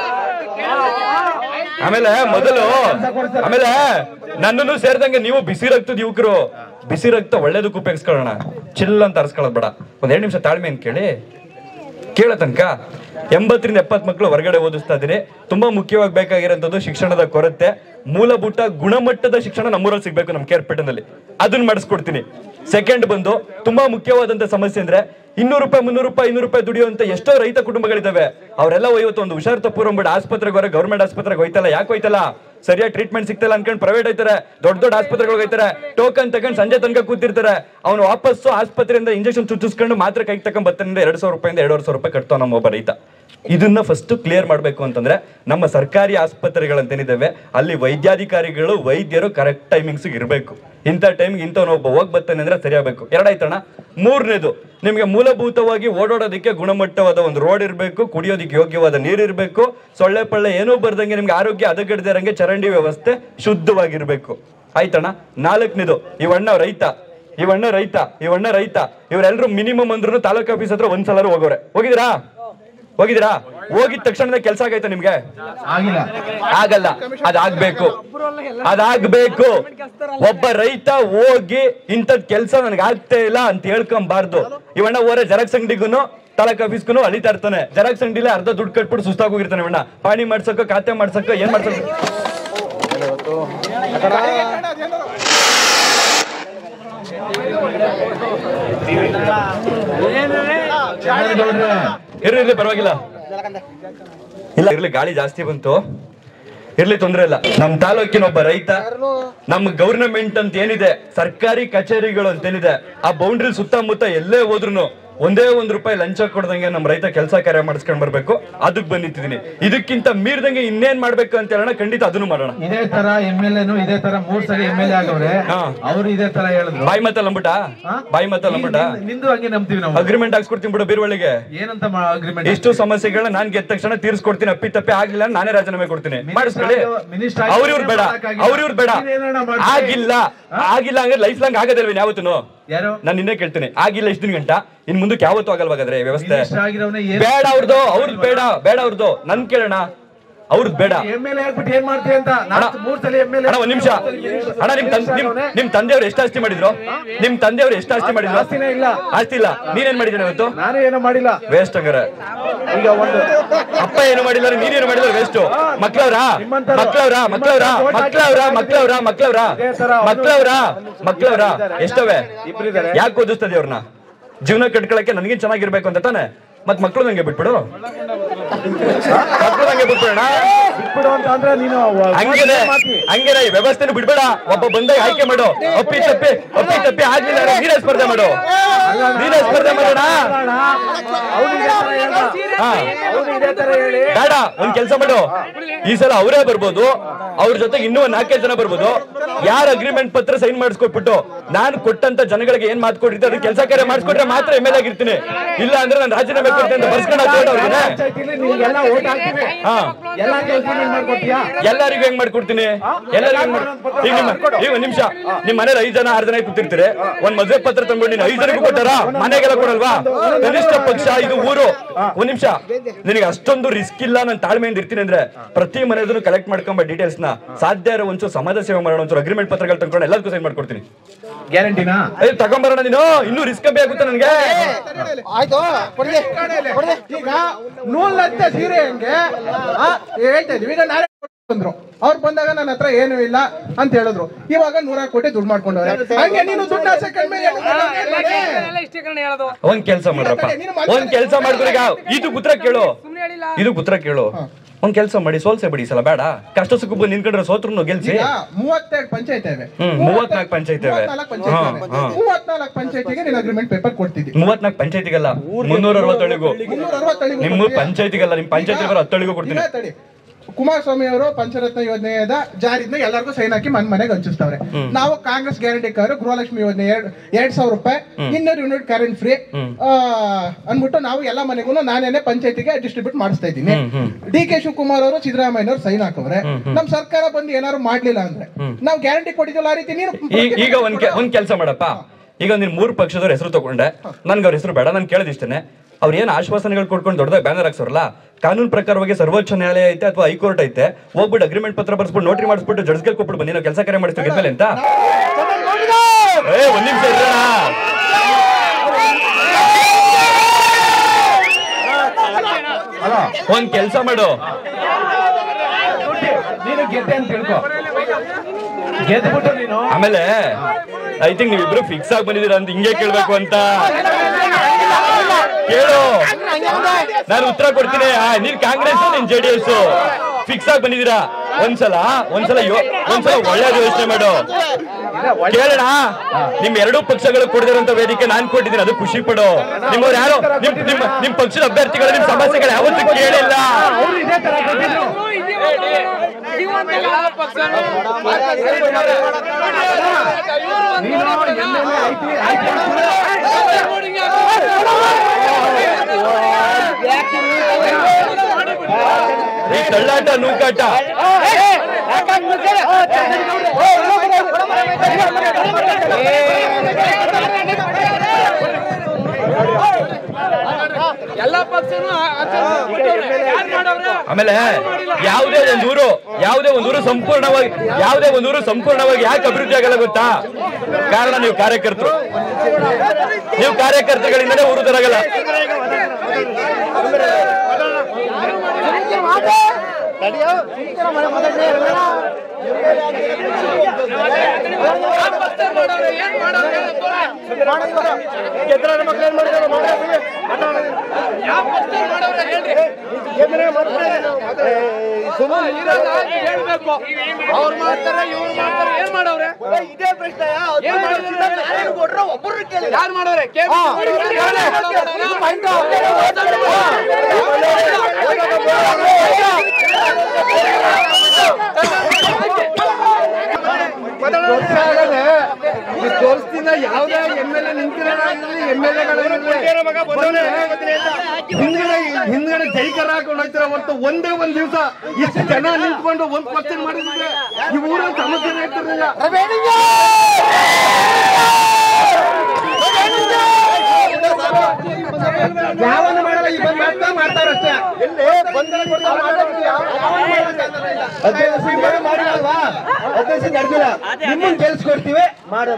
ಆಮೇಲೆ ಮೊದಲು ಆಮೇಲೆ ನನ್ನನ್ನು ಸೇರಿದಂಗೆ ನೀವು ಬಿಸಿ ರಕ್ತದ ಯುವಕರು ಬಿಸಿ ರಕ್ತ ಒಳ್ಳೇದಕ್ಕೆ ಉಪಯೋಗಿಸ್ಕೊಳ್ಳೋಣ ಚಿಲ್ ಅಂತ ಅರ್ಸ್ಕೊಳ್ಳೋದು ಬೇಡ ಒಂದ್ ಎರಡು ನಿಮಿಷ ತಾಳ್ಮೆ ಅಂತ ಕೇಳಿ ಕೇಳೋ ತನಕ ಎಂಬತ್ತರಿಂದ ಎಪ್ಪತ್ ಮಕ್ಕಳು ಹೊರಗಡೆ ಓದಿಸ್ತಾ ಇದ್ದೀನಿ ತುಂಬಾ ಮುಖ್ಯವಾಗಿ ಬೇಕಾಗಿರೋಂಥದ್ದು ಶಿಕ್ಷಣದ ಕೊರತೆ ಮೂಲಭೂತ ಗುಣಮಟ್ಟದ ಶಿಕ್ಷಣ ನಮ್ಮೂರಲ್ಲಿ ಸಿಗ್ಬೇಕು ನಮ್ಮ ಕೇರ್ಪೇಟೆನಲ್ಲಿ ಅದನ್ನ ಮಾಡಿಸ್ಕೊಡ್ತೀನಿ ಸೆಕೆಂಡ್ ಬಂದು ತುಂಬಾ ಮುಖ್ಯವಾದಂತ ಸಮಸ್ಯೆ ಅಂದ್ರೆ ಇನ್ನೂರು ರೂಪಾಯಿ ಮುನ್ನೂರು ರೂಪಾಯಿ ಇನ್ನೂರು ರೂಪಾಯಿ ದುಡಿಯುವಂತ ಎಷ್ಟೋ ರೈತ ಕುಟುಂಬಗಳಿದಾವೆ ಅವರೆಲ್ಲ ಇವತ್ತು ಒಂದು ಹುಷಾರ್ ತಪ್ಪುರಂಬಿಡ ಆಸ್ಪತ್ರೆಗೆ ಹೊರ ಗೌರ್ಮೆಂಟ್ ಆಸ್ಪತ್ರೆಗೆ ಹೋಯ್ತಲ್ಲ ಯಾಕೆ ಹೋಯ್ತಲ್ಲ ಸರಿಯಾಗಿ ಟ್ರೀಟ್ಮೆಂಟ್ ಸಿಗ್ತಲ್ಲ ಅನ್ಕೊಂಡು ಪ್ರೈವೇಟ್ ಹೋಯ್ತಾರೆ ದೊಡ್ಡ ದೊಡ್ಡ ಆಸ್ಪತ್ರೆಗಳಿಗೆ ಹೋಯ್ತಾರೆ ಟೋಕನ್ ತಗೊಂಡು ಸಂಜೆ ತನಕ ಕೂತಿರ್ತಾರೆ ಅವ್ನು ವಾಪಸ್ಸು ಆಸ್ಪತ್ರೆಯಿಂದ ಇಂಜೆಕ್ಷನ್ ಚುಚ್ಚಿಸ್ಕೊಂಡು ಮಾತ್ರ ಕೈಗೆ ತಗೊಂಡ್ ಬರ್ತಾನೆ ಎರಡ್ ಸಾವಿರ ರೂಪಾಯಿಂದ ಎರಡೂವರೆ ಸಾವಿರ ರೂಪಾಯಿ ಕಟ್ತಾವ ನಮ್ಮ ಒಬ್ಬ ರೈತ ಇದನ್ನ ಫಸ್ಟ್ ಕ್ಲಿಯರ್ ಮಾಡಬೇಕು ಅಂತಂದ್ರೆ ನಮ್ಮ ಸರ್ಕಾರಿ ಆಸ್ಪತ್ರೆಗಳಂತೇನಿದ್ದಾವೆ ಅಲ್ಲಿ ವೈದ್ಯಾಧಿಕಾರಿಗಳು ವೈದ್ಯರು ಕರೆಕ್ಟ್ ಟೈಮಿಂಗ್ಸ್ ಇರಬೇಕು ಇಂಥ ಟೈಮ್ಗೆ ಇಂಥವ್ನು ಒಬ್ಬ ಹೋಗ್ ಬರ್ತಾನೆ ಅಂದ್ರೆ ಸರಿಯಾಗಬೇಕು ಎರಡಾಯ್ತಣ್ಣ ಮೂರನೇದು ನಿಮಗೆ ಮೂಲಭೂತವಾಗಿ ಓಡಾಡೋದಕ್ಕೆ ಗುಣಮಟ್ಟವಾದ ಒಂದು ರೋಡ್ ಇರಬೇಕು ಕುಡಿಯೋದಕ್ಕೆ ಯೋಗ್ಯವಾದ ನೀರು ಇರಬೇಕು ಸೊಳ್ಳೆ ಪಳ್ಳೆ ಏನೂ ಬರ್ದಂಗೆ ನಿಮ್ಗೆ ಆರೋಗ್ಯ ಹದಗೆಡ್ದಿರಂಗೆ ಚರಂಡಿ ವ್ಯವಸ್ಥೆ ಶುದ್ಧವಾಗಿರ್ಬೇಕು ಆಯ್ತಣ್ಣ ನಾಲ್ಕನೇದು ಇವಣ್ಣ ರೈತ ಇವಣ್ಣ ರೈತ ಇವಣ್ಣ ರೈತ ಇವರೆಲ್ಲರೂ ಮಿನಿಮಮ್ ಅಂದ್ರೂ ತಾಲೂಕ್ ಆಫೀಸ್ ಹತ್ರ ಒಂದ್ಸಲ ಹೋಗೋರೆ ಹೋಗಿದ್ದೀರಾ ಹೋಗಿದ್ದೀರಾ ಹೋಗಿದ ತಕ್ಷಣ ಕೆಲಸ ಆಗೈತೆ ನಿಮ್ಗೆ ಆಗಿಲ್ಲ ಆಗಲ್ಲ ಅದಾಗ್ಬೇಕು ಅದಾಗ್ಬೇಕು ಒಬ್ಬ ರೈತ ಹೋಗಿ ಇಂಥದ್ ಕೆಲಸ ನನಗೆ ಆಗ್ತಾ ಇಲ್ಲ ಅಂತ ಹೇಳ್ಕೊಂಬಾರ್ದು ಇವಣ್ಣ ಓರೆ ಜೆರಾಕ್ಸ್ ಅಂಗಡಿಗೂ ತಾಲೂಕ್ ಆಫೀಸ್ಗೂ ಅಳಿತಾ ಇರ್ತಾನೆ ಜೆರಾಕ್ಸ್ ಅಂಗಡಿಲಿ ಅರ್ಧ ದುಡ್ಡು ಕಟ್ಬಿಟ್ಟು ಸುಸ್ತಾಗಿ ಹೋಗಿರ್ತಾನೆ ಇವಣ್ಣ ಪಾಣಿ ಮಾಡ್ಸಕ್ಕ ಖಾತೆ ಮಾಡ್ಸಕ್ಕ ಏನ್ ಮಾಡ್ಸಕ್ಕ ಇರ್ಲಿ ಇರ್ಲಿ ಪರವಾಗಿಲ್ಲ ಇಲ್ಲ ಇರ್ಲಿ ಗಾಳಿ ಜಾಸ್ತಿ ಬಂತು ಇರ್ಲಿ ತೊಂದ್ರೆ ಇಲ್ಲ ನಮ್ ತಾಲೂಕಿನ ಒಬ್ಬ ರೈತ ನಮ್ ಗೌರ್ನಮೆಂಟ್ ಅಂತ ಏನಿದೆ ಸರ್ಕಾರಿ ಕಚೇರಿಗಳು ಅಂತ ಏನಿದೆ ಆ ಬೌಂಡ್ರಿ ಸುತ್ತಮುತ್ತ ಎಲ್ಲೇ ಹೋದ್ರು ಒಂದೇ ಒಂದ್ ರೂಪಾಯಿ ಲಂಚ ಕೊಡ್ದಂಗೆ ನಮ್ ರೈತ ಕೆಲಸ ಕಾರ್ಯ ಮಾಡಿಸ್ಕೊಂಡ್ ಬರ್ಬೇಕು ಅದಕ್ ಬಂದಿದ್ದೀನಿ ಇದಕ್ಕಿಂತ ಮೀರ್ದಂಗೆ ಇನ್ನೇನ್ ಮಾಡ್ಬೇಕು ಅಂತ ಹೇಳೋಣ ಖಂಡಿತ ಅದನ್ನು ಮಾಡೋಣ ಇದೇ ತರ ಎಂ ಎಲ್ ಎನು ಇದೇ ತರ ಮೂರ್ ಸಲ ಎಂ ಎಲ್ ಎ ಆಗವ್ರೆ ಹಾ. ಅವ್ರು ಇದೇ ತರ ಹೇಳಿದ್ರು ಬಾಯಿ ಮತ್ತಲ್ಲ ಅಂಬಿಟ ಬಾಯಿ ಮತ್ತಲ್ಲ ಅಂಬಿಟ ನಿಂದು- ನಿಂದು ಹಂಗೆ ನಂಬ್ತೀವಿ ನಾವು ಅಗ್ರಿಮೆಂಟ್ ಹಾಕ್ಸ್ಕೊಡ್ತೀನಿ ಬಿಡು ಬೀರ್ವಳಿಗೆ ಏನಂತ ಅಗ್ರಿಮೆಂಟ್ ಇಷ್ಟು ಸಮಸ್ಯೆಗಳನ್ನ ನಾನ್ ಗೆದ್ದ ತಕ್ಷಣ ತೀರ್ಸ್ಕೊಡ್ತೀನಿ ಅಪ್ಪಿ ತಪ್ಪಿ ಆಗ್ಲಿಲ್ಲ ಅಂದ್ರೆ ನಾನೇ ರಾಜೀನಾಮೆ ಕೊಡ್ತೀನಿ ಮಾಡಿಸ್ಕೊಳ್ಳಿ ಮಿನಿಸ್ಟರ್ ಅವ್ರ ಇವ್ರು ಬೇಡ ಅವ್ರ ಇವ್ರು ಬೇಡ ಆಗಿಲ್ಲ ಆಗಿಲ್ಲ ಅಂದ್ರೆ ಲೈಫ್ ಲಾಂಗ್ ಆಗದಿಲ್ವೇನ್ ಯಾವತ್ತೂ ಯಾರು ನಾನು ನಿನ್ನೆ ಕೇಳ್ತೀನಿ ಆಗಿಲ್ಲ ಇಷ್ಟು ದಿನ ಗಂಟ ಇನ್ ಮುಂದಕ್ಕೆ ಯಾವತ್ತೂ ಆಗಲ್ವಾಗಾದ್ರೆ ವ್ಯವಸ್ಥೆ ಮಿನಿಸ್ಟರ್ ಆಗಿರೋನೇ ಏನ್ ಬೇಡ ಅವ್ರದ್ದು ಅವ್ರದ್ದು ಬೇಡ ಬೇಡ ಅವ್ರದ್ದು ನನ್ ಕೇಳೋಣ ಅವ್ರದ್ದು ಬೇಡ ಎಂ ಎಲ್ ಎ ಆಗ್ಬಿಟ್ಟು ಏನ್ ಮಾಡ್ತೀವಿ ಅಂತ ಅಣ್ಣ, ನಾಲ್ಕು ಮೂರ್ ಸಲ ಎಂ ಎಲ್ ಎ ಅಣ್ಣ ಒಂದ್ ನಿಮಿಷ ಅಣ್ಣ ನಿಮ್ ತನ್- ನಿಮ್ ನಿಮ್ ತಂದೆಯವ್ರು ಎಷ್ಟು ಆಸ್ತಿ ಮಾಡಿದ್ರು ನಿಮ್ ತಂದೆಯವ್ರು ಎಷ್ಟು ಆಸ್ತಿ ಮಾಡಿದ್ರು ಆಸ್ತಿನೇ ಇಲ್ಲ ಆಸ್ತಿ ಇಲ್ಲ ನೀನೇನ್ ಮಾಡಿದ್ದೀನಿ ಇವತ್ತು ನಾನು ಏನೋ ಮಾಡಿಲ್ಲ ವೇಸ್ಟ್ ಹಂಗಾರೆ ಈಗ ಒಂದು ಅಪ್ಪ ಏನು ಮಾಡಿಲ್ಲ ನೀನೇನು ಮಾಡಿಲ್ಲ ವೇಸ್ಟ್ ಮಕ್ಳವ್ರ ನಿಮ್ಮಂತವ್ರು- ಮಕ್ಳವ್ರ ಮಕ್ಳವ್ರ ಮಕ್ಳವ್ರ ಮಕ್ಳವ್ರ ಮಕ್ಳವ್ರ ಇದೇ ತರ ಅವ್ರು- ಮಕ್ಳವ್ರ ಮಕ್ಳವ್ರ ಎಷ್ಟವೆ ಇಬ್ರಿದ್ದಾರೆ. ಯಾಕೆ ಓದಿಸ್ತದೆ ಅವ್ರನ್ನ ಜೀವನ ಕಟ್ಕೊಳಕ್ಕೆ ನನಗೆ ಚೆನ್ನಾಗಿರ್ಬೇಕು ಅಂತ ತಾನೆ ಮತ್ ಮಕ್ಳು ನಂಗೆ ಬಿಟ್ಬಿಡು ಮಕ್ಳು ನಂಗೆ ಬಿಟ್ಬಿಡೋಣ ಬಿಟ್ಬಿಡು ಅಂತ ಅಂದ್ರೆ ನೀನು ಹಂಗೇನೆ ಹಂಗೇನೆ ಈ ವ್ಯವಸ್ಥೆನ ಬಿಡ್ಬೇಡ ಒಬ್ಬ ಬಂದಾಗ ಆಯ್ಕೆ ಮಾಡು ಅಪ್ಪಿ ತಪ್ಪಿ ಅಪ್ಪಿ ತಪ್ಪಿ ಆಗ್ಲಿಲ್ಲ ಅಂದ್ರೆ ನೀನೇ ಸ್ಪರ್ಧೆ ಮಾಡು ನೀನೇ ಸ್ಪರ್ಧೆ ಮಾಡೋಣ ಅವ್ನು ಇದೇ ತರ ಹೇಳ್ದ. ಹಾ ಅವ್ನು ಇದೇ ತರ ಹೇಳಿ ಬೇಡ ಒಂದ್ ಕೆಲಸ ಮಾಡು ಈ ಸಲ ಅವರೇ ಬರ್ಬೋದು ಅವ್ರ ಜೊತೆಗೆ ಇನ್ನೂ ಒಂದ್ ನಾಲ್ಕೈದು ಜನ ಬರ್ಬೋದು ಯಾರ ಅಗ್ರಿಮೆಂಟ್ ಪತ್ರ ಸೈನ್ ಮಾಡಿಸ್ಕೊಟ್ಬಿಟ್ಟು ನಾನು ಕೊಟ್ಟಂತ ಜನಗಳಿಗೆ ಏನ್ ಮಾತು ಕೊಟ್ಟಿರ್ತೀನಿ ಅದನ್ನ ಕೆಲಸ ಕಾರ್ಯ ಮಾಡಿಸ್ಕೊಟ್ರೆ ಮಾತ್ರ ಎಮ್ ಎಲ್ ಆಗಿರ್ತೀನಿ ಇಲ್ಲ ಅಂದ್ರೆ ನಾನು ರಾಜೀನಾಮೆ ಕೊಡ್ತೀನಿ ಅಂತ ಬರ್ಸ್ಕೊಂಡು ಹಾಕ್ಬಿಟ್ಟು ಅವ್ರಿಗೆ ಪಂಚಾಯ್ತಿಲಿ ನಿಮ್ಗೆಲ್ಲ ಓಟ್ ಹಾಕ್ತೀವಿ ಹಾ ಎಲ್ಲ ಕೆಲ್ಸನೂ ಎಲ್ಲರಿಗೂ ಹೆಂಗ್ ಮಾಡ್ಕೊಡ್ತೀನಿ ಎಲ್ಲರಿಗೂ ಹೆಂಗ್ ಮಾಡ್- ಈಗ ನಿಮ್ಮ ಈಗ ಒಂದ್ ನಿಮಿಷ ನಿಮ್ ಮನೇಲಿ ಐದ್ ಜನ ಆರ್ ಜನ ಕೂತಿರ್ತೀರಿ ಒಂದ್ ಮದ್ವೆ ಪತ್ರ ತಂದ್ಕೊಂಡು ನೀನು ಐದ್ ಜನಕ್ಕೂ ಕೊಟ್ಟಾರ ಮನೆಗೆಲ್ಲ ಕೊಡಲ್ವಾ ಕನಿಷ್ಠ ಪಕ್ಷ ಇದು ಊರು ಒಂದ್ ನಿಮಿಷ ನಿನಗೆ ಅಷ್ಟೊಂದು ರಿಸ್ಕ್ ಇಲ್ಲ ನಾನು ತಾಳ್ಮೆಯಿಂದ ಇರ್ತೀನಿ ಅಂದ್ರೆ ಪ್ರತಿ ಮನೆಯದನ್ನು ಕಲೆಕ್ಟ್ ಮಾಡ್ಕೊಂಬ ಡೀಟೇಲ್ಸ್ ನ ಸಾಧ್ಯ ಇರೋ ಒಂಚೂರು ಸಮಾಜ ಸೇವೆ ಮಾಡೋಣ ಒಂಚೂರು ಅಗ್ರಿಮೆಂಟ್ ಪತ್ರಗಳು ತಂದ್ಕೊಂಡು ಎಲ್ಲದಕ್ಕೂ ಸೈನ್ ಮಾಡ್ಕೊಡ್ತೀನಿ ಗ್ಯಾರಂಟಿನಾ ಏ ತಗೊಂಬರೋಣ ನೀನು ಇನ್ನೂ ರಿಸ್ಕ್ ಬೇಕಾಗುತ್ತೆ ನನ್ಗೆ ಆಯ್ತು ಕೊಡ್ಲಿ ಕೊಡ್ಲಿ ಈಗ ನೂಲಂತೆ ಸೀರೆ ಹಂಗೆ ಆ, ಹೇಳ್ತಾ ಇದೀವಿ ಈಗ ನಾಳೆ ಬಂದ್ರು ಅವ್ರು ಬಂದಾಗ ನನ್ನ ಹತ್ರ ಏನು ಇಲ್ಲ ಅಂತ ಹೇಳಿದ್ರು ಇವಾಗ ನೂರ ಕೋಟಿ ದುಡ್ಡು ಮಾಡ್ಕೊಂಡವ್ರೆ ಹಂಗೆ ನೀನು ದುಡ್ಡು ಆಸೆ ಕಡಿಮೆ ಏನು ಮಾಡಲ್ಲ. ಎಲ್ಲ ಇಷ್ಟೀಕರಣ ಹೇಳೋದು ಒಂದ್ ಕೆಲ್ಸ ಮಾಡ್ರಪ್ಪ ಒಂದ್ ಕೆಲ್ಸ ಮಾಡ್ಕೊಡಿ ಈಗ ಇದು ಉತ್ತರ ಕೇಳು ಇದು ಉತ್ತರ ಕೇಳು ಒಂದ್ ಕೆಲ್ಸ ಮಾಡಿ ಸೋಲ್ಸೆ ಬಿಡಿ ಈ ಸಲ ಬೇಡ ಕಷ್ಟ ಸುಖ ಬಂದು ನಿನ್ಕೊಂಡ್ರೆ ಸೋತ್ರು ಗೆಲ್ಸಿ ಈಗ ಮೂವತ್ತೆರಡು ಪಂಚಾಯತ್ ಇವೆ ಹ್ಮ್, ಮೂವತ್ನಾಲ್ಕು ಪಂಚಾಯ್ತಿ ಇವೆ. ಮೂವತ್ನಾಲ್ಕು ಪಂಚಾಯ್ತಿ ಹಾ, ಇವೆ. ಹಾ. ಮೂವತ್ನಾಲ್ಕು ಪಂಚಾಯತಿಗೆ ನೀನು ಅಗ್ರಿಮೆಂಟ್ ಪೇಪರ್ ಕೊಡ್ತಿದ್ದಿ ಮೂವತ್ನಾಲ್ಕು ಪಂಚಾಯತಿಗಲ್ಲ ಮುನ್ನೂರ ಅರವತ್ತಳಿಗೂ ಮುನ್ನೂರ ಅರವತ್ತಳಿಗೂ ನಿಮ್ಮ ಕೊಡ್ತೀಯ? ಪಂಚಾಯತಿಗಲ್ಲ ನಿಮ್ ಪಂಚಾಯತಿ ಬರೋ ಹತ್ತಳಿಗೂ ಕೊಡ್ತೀನಿ ಈಗ ತಡಿ ಕುಮಾರಸ್ವಾಮಿ ಅವರು ಪಂಚರತ್ನ ಯೋಜನೆಯ ಜಾರಿನ ಎಲ್ಲರಿಗೂ ಸೈನ್ ಹಾಕಿ ಮನ್ ಮನೆಗೆ ಹಂಚಿಸ್ತವ್ರೆ ನಾವು ಕಾಂಗ್ರೆಸ್ ಗ್ಯಾರಂಟಿ ಕಾರು ಗೃಹಲಕ್ಷ್ಮಿ ಯೋಜನೆ ಎರಡ್ ಎರಡ್ ಸಾವಿರ ರೂಪಾಯಿ ಇನ್ನೂರು ಯೂನಿಟ್ ಕರೆಂಟ್ ಫ್ರೀ ಅನ್ಬಿಟ್ಟು ನಾವು ಎಲ್ಲ ಮನೆಗೂ ನಾನೇನೆ ಪಂಚಾಯತಿಗೆ ಡಿಸ್ಟ್ರಿಬ್ಯೂಟ್ ಮಾಡಿಸ್ತಾ ಇದ್ದೀನಿ ಡಿ ಕೆ ಶಿವಕುಮಾರ್ ಅವರು ಸಿದ್ದರಾಮಯ್ಯ ಅವರು ಸೈನ್ ಹಾಕವ್ರೆ ನಮ್ ಸರ್ಕಾರ ಬಂದು ಏನಾದ್ರು ಮಾಡ್ಲಿಲ್ಲ ಅಂದ್ರೆ ನಾವು ಗ್ಯಾರಂಟಿ ಕೊಟ್ಟಿದ್ವಲ್ಲ ಆ ರೀತಿ ನೀನು ಈ- ಈಗ ಒಂದ್ ಕೆ- ಒಂದ್ ಕೆಲ್ಸ ಮಾಡಪ್ಪ ಈಗ ನೀನ್ ಮೂರ್ ಪಕ್ಷದವ್ರ ಹೆಸರು ತಗೊಂಡೆ ನನ್ಗೆ ಅವ್ರ ಹೆಸರು ಬೇಡ ನಾನು ಕೇಳಿದಿಷ್ಟೇನೆ ಅವ್ರ ಏನ್ ಆಶ್ವಾಸನೆಗಳು ಕೊಡ್ಕೊಂಡು ದೊಡ್ಡದಾಗ ಬ್ಯಾನರ್ ಹಾಕ್ಸೋರಲ್ಲ ಕಾನೂನು ಪ್ರಕಾರವಾಗಿ ಸರ್ವೋಚ್ಚ ನ್ಯಾಯಾಲಯ ಐತೆ ಅಥವಾ ಹೈಕೋರ್ಟ್ ಐತೆ ಹೋಗ್ಬಿಟ್ಟು ಅಗ್ರಿಮೆಂಟ್ ಪತ್ರ ಬರ್ಸ್ಬಿಟ್ಟು ನೋಟ್ರಿ ಮಾಡಿಸ್ಬಿಟ್ಟು ಜಡ್ಜ್ಗೆ ಕೊಟ್ಬಿಟ್ಟು ಬನ್ನಿ ನಾವು ಕೆಲಸ ಕಾರ್ಯ ಮಾಡಿಸ್ತೀವಿ ಗೆದ್ಮೇಲೆ ಅಂತ ಏ ಒಂದ್ ನಿಮಿಷ ಇರೋಣ ಒಂದ್ ಕೆಲ್ಸ ಮಾಡು ನೀನು ಗೆದ್ದೆ ಅಂತ ತಿಳ್ಕೊ ಗೆದ್ಬಿಟ್ಟು ನೀನು ಆಮೇಲೆ ಐ ಥಿಂಕ್ ನೀವಿಬ್ರು ಫಿಕ್ಸ್ ಆಗಿ ಬಂದಿದ್ದೀರಾ ಅಂತ ಹಿಂಗೆ ಕೇಳ್ಬೇಕು ಅಂತ ಕೇಳು ನಾನು ಉತ್ತರ ಕೊಡ್ತೀನಿ ಆ, ನೀನ್ ಕಾಂಗ್ರೆಸ್ ನೀನ್ ಜೆ ಡಿ ಎಸ್ ಫಿಕ್ಸ್ ಆಗಿ ಬಂದಿದ್ದೀರಾ ಒಂದ್ಸಲ ಒಂದ್ಸಲ ಯೋ- ಒಂದ್ಸಲ ಒಳ್ಳೇದು ಯೋಚನೆ ಮಾಡು ಕೇಳೋಣ ನಿಮ್ ಎರಡೂ ಪಕ್ಷಗಳು ಕೊಡದಿರೋಂತ ವೇದಿಕೆ ನಾನ್ ಕೊಟ್ಟಿದ್ದೀನಿ ಅದು ಖುಷಿ ಪಡು ನಿಮ್ಮವ್ರು ಯಾರು ನಿಮ್ ನಿಮ್ ನಿಮ್ ಪಕ್ಷದ ಅಭ್ಯರ್ಥಿಗಳು ನಿಮ್ ಸಮಸ್ಯೆಗಳು ಯಾವತ್ತೂ ಕೇಳಿಲ್ಲ ಅವ್ರು ಇದೇ ತರ ಕೊಟ್ಟಿದ್ರು ನೀನು MLA ಐತಿ ಐತಿ ಈ ತಳ್ಳಾಟ ನೂಕಾಟ ಎಲ್ಲಾ ಪಕ್ಷನು ಯಾರು ಮಾಡವ್ರೆ ಆಮೇಲೆ ಯಾವುದೇ ಒಂದು ಊರು ಯಾವುದೇ ಒಂದು ಊರು ಸಂಪೂರ್ಣವಾಗಿ ಯಾವುದೇ ಒಂದು ಊರು ಸಂಪೂರ್ಣವಾಗಿ ಯಾಕೆ ಅಭಿವೃದ್ಧಿ ಆಗಲ್ಲ ಗೊತ್ತಾ ಕಾರಣ ನೀವು ಕಾರ್ಯಕರ್ತರು ನೀವು ಕಾರ್ಯಕರ್ತಗಳಿಂದಲೇ ಊರು ತರಗಲ್ಲ ಏನ್ ಮಾಡವ್ರೆ ಯಾವ ಪಕ್ಷ ಮಾಡವ್ರೆ ಹೇಳ್ರಿ ಇರಲ್ಲ, ನೀವ್ ಹೇಳ್ಬೇಕು ಅವ್ರು ಮಾಡ್ತಾರೆ ಇವ್ರು ಮಾಡ್ತಾರೆ ಏನ್ ಮಾಡವ್ರೆ ಇದೇ ಪ್ರಶ್ನೆ ಏನ್ ಮಾಡಿದ್ರು? ಕೊಟ್ರೆ ಒಬ್ಬರು ಕೇಳಿ ಯಾರು ಮಾಡವ್ರೆ ಕೆ ತೋರಿಸ್ತಿಲ್ಲ ಯಾವ್ದೇ ಎಮ್ ಎಲ್ ಎ ನಿಂತಿರೋದಾಗಿರ್ಲಿ ಎಮ್ ಎಲ್ ಹಿಂದ್ಗಡೆ ಹಿಂದ್ಗಡೆ ಜೈಕರ ಹಾಕೊಂಡು ಹೋಗ್ತಾರ ಹೊರತು ಒಂದೇ ಒಂದ್ ದಿವಸ ಇಷ್ಟು ಜನ ನಿಂತ್ಕೊಂಡು ಒಂದ್ ಕ್ವಶನ್ ಮಾಡಿದ್ರೆ ಈ ಊರಲ್ಲಿ ಸಮಸ್ಯೆ ಇರ್ತಿರ್ಲಿಲ್ಲ ಯಾವನ್ನ ಮಾಡಲ್ಲ ಈ ಬಂದ್ ಮಾಡ್ತಾ ಮಾಡ್ತಾರ ಅಷ್ಟೇ ನಿಮ್ಮನ್ನ ಗೆಲ್ಸ್ಕೊಡ್ತೀವಿ ಮಾಡೋಣ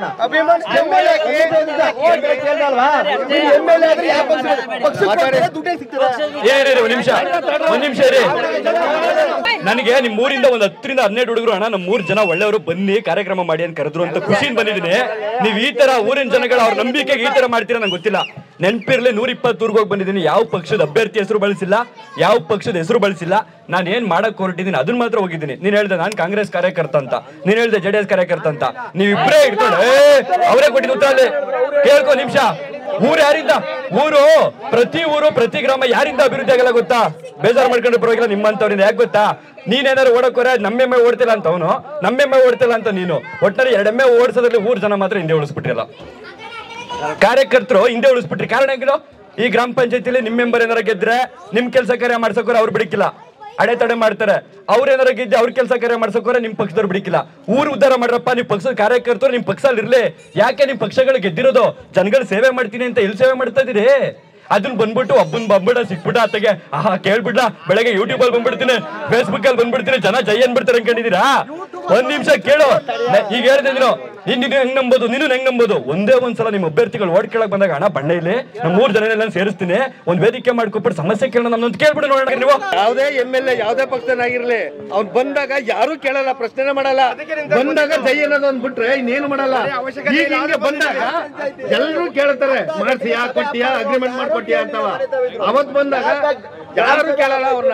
ಕೇಳ್ದಲ್ವಾ ಎಮ್ ಎಲ್ ಎ ಆದ್ರೆ ಯಾವ ಪಕ್ಷ ಪಕ್ಷಕ್ಕೆ ದುಡ್ಡೇ ಸಿಗ್ತದೆ ಏರಿ ಒಂದ್ ನಿಮಿಷ ಒಂದ್ ನಿಮಿಷ ಇರಿ ನನಗೆ ನಿಮ್ ಊರಿಂದ ಒಂದ್ ಹತ್ತರಿಂದ ಹನ್ನೆರಡು ಹುಡುಗರು ಅಣ್ಣ ನಮ್ ಮೂರ್ ಜನ ಒಳ್ಳೆಯವರು ಬನ್ನಿ ಕಾರ್ಯಕ್ರಮ ಮಾಡಿ ಅಂತ ಕರೆದ್ರು ಅಂತ ಖುಷಿಯಿಂದ ಬಂದಿದ್ದೀನಿ ನೀವ್ ಈ ತರ ಊರಿನ ಜನಗಳ ಅವ್ರ ನಂಬಿಕೆಗೆ ಈ ತರ ಮಾಡ್ತೀರಾ ನಂಗೆ ಗೊತ್ತಿಲ್ಲ ನೆನ್ಪಿರ್ಲಿ ನೂರ ಇಪ್ಪತ್ತು ಊರ್ಗ್ ಹೋಗಿ ಬಂದಿದ್ದೀನಿ ಯಾವ ಪಕ್ಷದ ಅಭ್ಯರ್ಥಿ ಹೆಸರು ಬಳಸಿಲ್ಲ ಯಾವ ಪಕ್ಷದ ಹೆಸರು ಬಳಸಿಲ್ಲ ನಾನು ಏನ್ ಮಾಡಕ್ ಹೊರಟಿದ್ದೀನಿ ಅದನ್ನ ಮಾತ್ರ ಹೋಗಿದ್ದೀನಿ ನೀನ್ ಹೇಳ್ದೆ ನಾನ್ ಕಾಂಗ್ರೆಸ್ ಕಾರ್ಯಕರ್ತ ಅಂತ ನೀನ್ ಹೇಳ್ದೆ ಜೆ ಡಿ ಎಸ್ ಕಾರ್ಯಕರ್ತ ಅಂತ ನೀವಿಬ್ರೇ ಇಟ್ಕೊಂಡು ಏ ಅವರೇ ಕೊಟ್ಟಿದ್ದು ಉತ್ತರ ಅಲ್ಲಿ ಕೇಳ್ಕೊ ನಿಮಿಷ ಊರು ಯಾರಿಂದ ಊರು ಪ್ರತಿ ಊರು ಪ್ರತಿ ಗ್ರಾಮ ಯಾರಿಂದ ಅಭಿವೃದ್ಧಿ ಆಗಲ್ಲ ಗೊತ್ತಾ ಬೇಜಾರು ಮಾಡ್ಕೊಂಡ್ರೆ ಪರವಾಗಿಲ್ಲ ನಿಮ್ಮಂತವ್ರಿಂದ ಯಾಕೆ ಗೊತ್ತಾ ನೀನೇನಾದ್ರು ಓಡಕ್ಕೋರೆ ನಮ್ಮೆಮ್ಮೆ ಓಡ್ತಿಲ್ಲ ಅಂತ ಅವನು ನಮ್ಮೆಮ್ಮೆ ಓಡ್ತಿಲ್ಲ ಅಂತ ನೀನು ಒಟ್ಟಿನಲ್ಲಿ ಎರಡೆಮ್ಮೆ ಓಡಿಸೋದ್ರಲ್ಲಿ ಊರ್ ಜನ ಮಾತ್ರ ಹಿಂದೆ ಉಳಿಸ್ಬಿಟ್ಟಿರಲ್ಲ ಕಾರ್ಯಕರ್ತರು ಹಿಂದೆ ಉಳಿಸ್ಬಿಟ್ರಿ ಕಾರಣ ಹೆಂಗಿರೋ ಈ ಗ್ರಾಮ ಪಂಚಾಯತಿಲಿ ನಿಮ್ ಮೆಂಬರ್ ಏನಾರ ಗೆದ್ರೆ ನಿಮ್ ಕೆಲಸ ಕಾರ್ಯ ಮಾಡ್ಸಕ್ಕೋರೆ ಅವ್ರು ಬಿಡಕ್ಕಿಲ್ಲ ಅಡೆತಡೆ ಮಾಡ್ತಾರೆ ಅವ್ರೇನಾರ ಗೆದ್ದು ಅವ್ರ ಕೆಲಸ ಕಾರ್ಯ ಮಾಡ್ಸೋಕೋರೆ ನಿಮ್ ಪಕ್ಷದವ್ರು ಬಿಡಿಕಿಲ್ಲ ಊರು ಉದ್ಧಾರ ಮಾಡ್ರಪ್ಪ ನಿಮ್ ಪಕ್ಷದ ಕಾರ್ಯಕರ್ತರು ನಿಮ್ ಪಕ್ಷದಲ್ಲಿ ಇರ್ಲಿ ಯಾಕೆ ನಿಮ್ ಪಕ್ಷಗಳು ಗೆದ್ದಿರೋದು ಜನಗಳ ಸೇವೆ ಮಾಡ್ತೀನಿ ಅಂತ ಎಲ್ಲಿ ಸೇವೆ ಮಾಡ್ತಾ ಇದೀರಿ ಅದನ್ನ ಬಂದ್ಬಿಟ್ಟು ಒಬ್ಬನ್ ಬಂದ್ಬಿಡ ಸಿಕ್ಬಿಟ್ಟ ಅತ್ತಗೆ ಆಹಾ ಕೇಳ್ಬಿಡ್ಲ ಬೆಳಗ್ಗೆ ಯೂಟ್ಯೂಬ್ ಅಲ್ಲಿ ಬಂದ್ಬಿಡ್ತೀನಿ ಫೇಸ್ಬುಕ್ ಅಲ್ಲಿ ಬಂದ್ಬಿಡ್ತೀನಿ ಜನ ಜೈ ಅನ್ಬಿಡ್ತಾರೆ ಅನ್ಕೊಂಡಿದೀರಾ ಒಂದ್ ನಿಮಿಷ ಕೇಳು ನ- ಈಗ ಹೇಳ್ದೆ ನೀನು ನೀನ್ ನೀನು ಹೆಂಗ್ ನಂಬೋದು ನೀನು ಹೆಂಗ್ ನಂಬೋದು ಒಂದೇ ಒಂದ್ಸಲ ನಿಮ್ಮ ಅಭ್ಯರ್ಥಿಗಳು ಓಟ್ ಕೇಳಕ್ ಬಂದಾಗ ಹಣ ಬಣ್ಣ ಇಲ್ಲಿ ನಮ್ಮ ಮೂರ್ ಜನ ಸೇರಿಸ್ತೀನಿ ಒಂದ್ ವೇದಿಕೆ ಮಾಡ್ಕೊಬಿಟ್ಟು ಸಮಸ್ಯೆ ಕೇಳೋಣ ನನ್ನೊಂದು ಕೇಳ್ಬಿಡು ನೋಡೋಣ ನೀವು ಯಾವುದೇ ಎಂ ಎಲ್ ಎ ಯಾವುದೇ ಪಕ್ಷನಾಗಿರ್ಲಿ ಅವ್ನು ಬಂದಾಗ ಯಾರು ಕೇಳಲ್ಲ ಪ್ರಶ್ನೆ ಮಾಡಲ್ಲ ಬಂದಾಗ ಜೈ ಅನ್ನೋದು ಒಂದ್ ಬಿಟ್ರೆ ಇನ್ನೇನು ಮಾಡಲ್ಲ ಈಗ ಹಿಂಗೆ ಬಂದಾಗ ಎಲ್ಲರೂ ಕೇಳ್ತಾರೆ ಮಾಡ್ಸಿಯಾ ಕೊಟ್ಟಿಯಾ ಅಗ್ರಿಮೆಂಟ್ ಮಾಡ್ಕೊಟ್ಟಿಯಾ ಅಂತವ ಅವತ್ ಬಂದಾಗ ಯಾರು ಕೇಳಲ್ಲ ಅವ್ರನ್ನ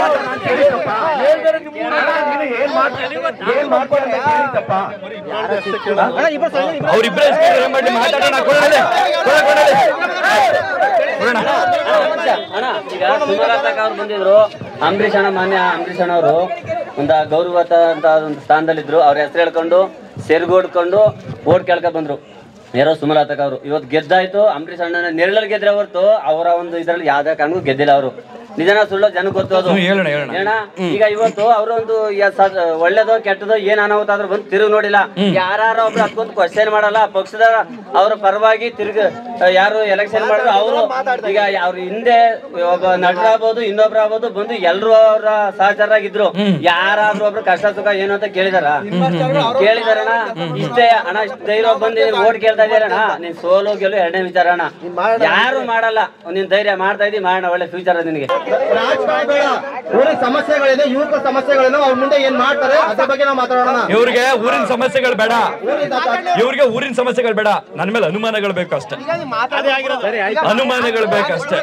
ಅವ್ರಿಬ್ರೇ ಇಸ್ಕೊಂಡ್ರೆ ಏನ್ ಮಾಡ್ಲಿ ಮಾತಾಡೋಣ ಕೊಡೋಣ ಕೊಡೋಣ ಕೊಡೋಣ ಅಣ್ಣ ಈಗ ಸುಮಲತಾಕ್ ಅವ್ರು ಬಂದಿದ್ರು ಅಂಬರೀಷ್ ಅಣ್ಣ ಮಾನ್ಯ ಅಂಬರೀಷ್ ಅಣ್ಣ ಅವರು ಒಂದು ಗೌರವತ ಅಂತ ಒಂದು ಸ್ಥಾನದಲ್ಲಿದ್ರು ಅವ್ರ ಹೆಸರು ಹೇಳ್ಕೊಂಡು ಸೆರ್ಗೋಡ್ಕೊಂಡು ಓಟ್ ಕೇಳ್ಕ ಬಂದ್ರು ಯಾರೋ ಸುಮಲತಾಕ್ ಅವರು ಇವತ್ತು ಗೆದ್ದಾಯ್ತು ಅಂಬರೀಷ್ ಅಣ್ಣನ ನೆರಳಲ್ಲಿ ಗೆದ್ರೆ ಹೊರತು ಅವರ ಒಂದು ಇದ್ರಲ್ಲಿ ಯಾವ್ದೇ ಕಾರಣಕ್ಕೂ ಗೆದ್ದಿಲ್ಲ ಅವರು ನಿಜನ ಸುಳ್ಳು ಜನಕ್ಕೆ ಗೊತ್ತು ಅದು ಹ್ಮ್, ಹೇಳೋಣ, ಹೇಳೋಣ. ಏನ ಈಗ ಇವತ್ತು ಅವರೊಂದು ಒಳ್ಳೇದೋ ಕೆಟ್ಟದೋ ಏನ್ ಅನಾಹುತ ಆದ್ರೂ ಬಂದು ತಿರುಗಿ ನೋಡಿಲ್ಲ ಯಾರು ಒಬ್ರು ಹತ್ಕೊಂತ ಕ್ವಶನ್ ಮಾಡಲ್ಲ ಪಕ್ಷದ ಅವರ ಪರವಾಗಿ ತಿರುಗಿ ಯಾರು ಎಲೆಕ್ಷನ್ ಮಾಡಿದ್ರು ಅವರು ಈಗ ಅವ್ರ ಹಿಂದೆ ಒಬ್ಬ ನಟರಾಗ್ಬೋದು ಇನ್ನೊಬ್ರು ಆಗ್ಬೋದು ಬಂದು ಎಲ್ರು ಅವರ ಸಹಚರಾಗಿದ್ರು ಯಾರಾದ್ರೂ ಒಬ್ರು ಕಷ್ಟ ಸುಖ ಏನು ಅಂತ ಕೇಳಿದಾರ ಕೇಳಿದಾರಣ ಇಷ್ಟೇ ಅಣ್ಣ ಇಷ್ಟ ಧೈರ್ಯ ಬಂದು ಓಟ್ ಕೇಳ್ತಾ ಇದೀರಣ್ಣ ನೀನ್ ಸೋಲು ಗೆಲು ಎರಡನೇ ವಿಚಾರ ಅಣ್ಣ ಯಾರು ಮಾಡಲ್ಲ ನೀನ್ ಧೈರ್ಯ ಮಾಡ್ತಾ ಇದೀವಿ ಮಾಡೋಣ ಒಳ್ಳೆ ಫ್ಯೂಚರ್ ನಿನಗೆ ರಾಜಕಾರಣಿಗಳ ಊರಿನ ಸಮಸ್ಯೆಗಳಿದೆ ಯುವಕ ಸಮಸ್ಯೆಗಳೇನು ಅವ್ರ ಮುಂದೆ ಏನ್ ಮಾಡ್ತಾರೆ ಅದ್ರ ಬಗ್ಗೆ ನಾವು ಮಾತಾಡೋಣ ಇವ್ರಿಗೆ ಊರಿನ ಸಮಸ್ಯೆಗಳು ಬೇಡ ಇವ್ರಿಗೆ ಊರಿನ ಸಮಸ್ಯೆಗಳು ಬೇಡ ನನ್ನ ಮೇಲೆ ಅನುಮಾನಗಳು ಬೇಕು ಅಷ್ಟೇ ಅನುಮಾನಗಳು ಬೇಕಷ್ಟೇ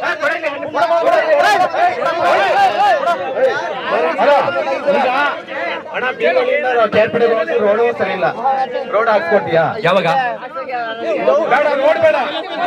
ರೋಡು ಸರಿ ಇಲ್ಲ ರೋಡ್ ಹಾಕ್ಕೊಟ್ಟಿಯಾ ಯಾವಾಗ ಬೇಡ ರೋಡ್ ಬೇಡ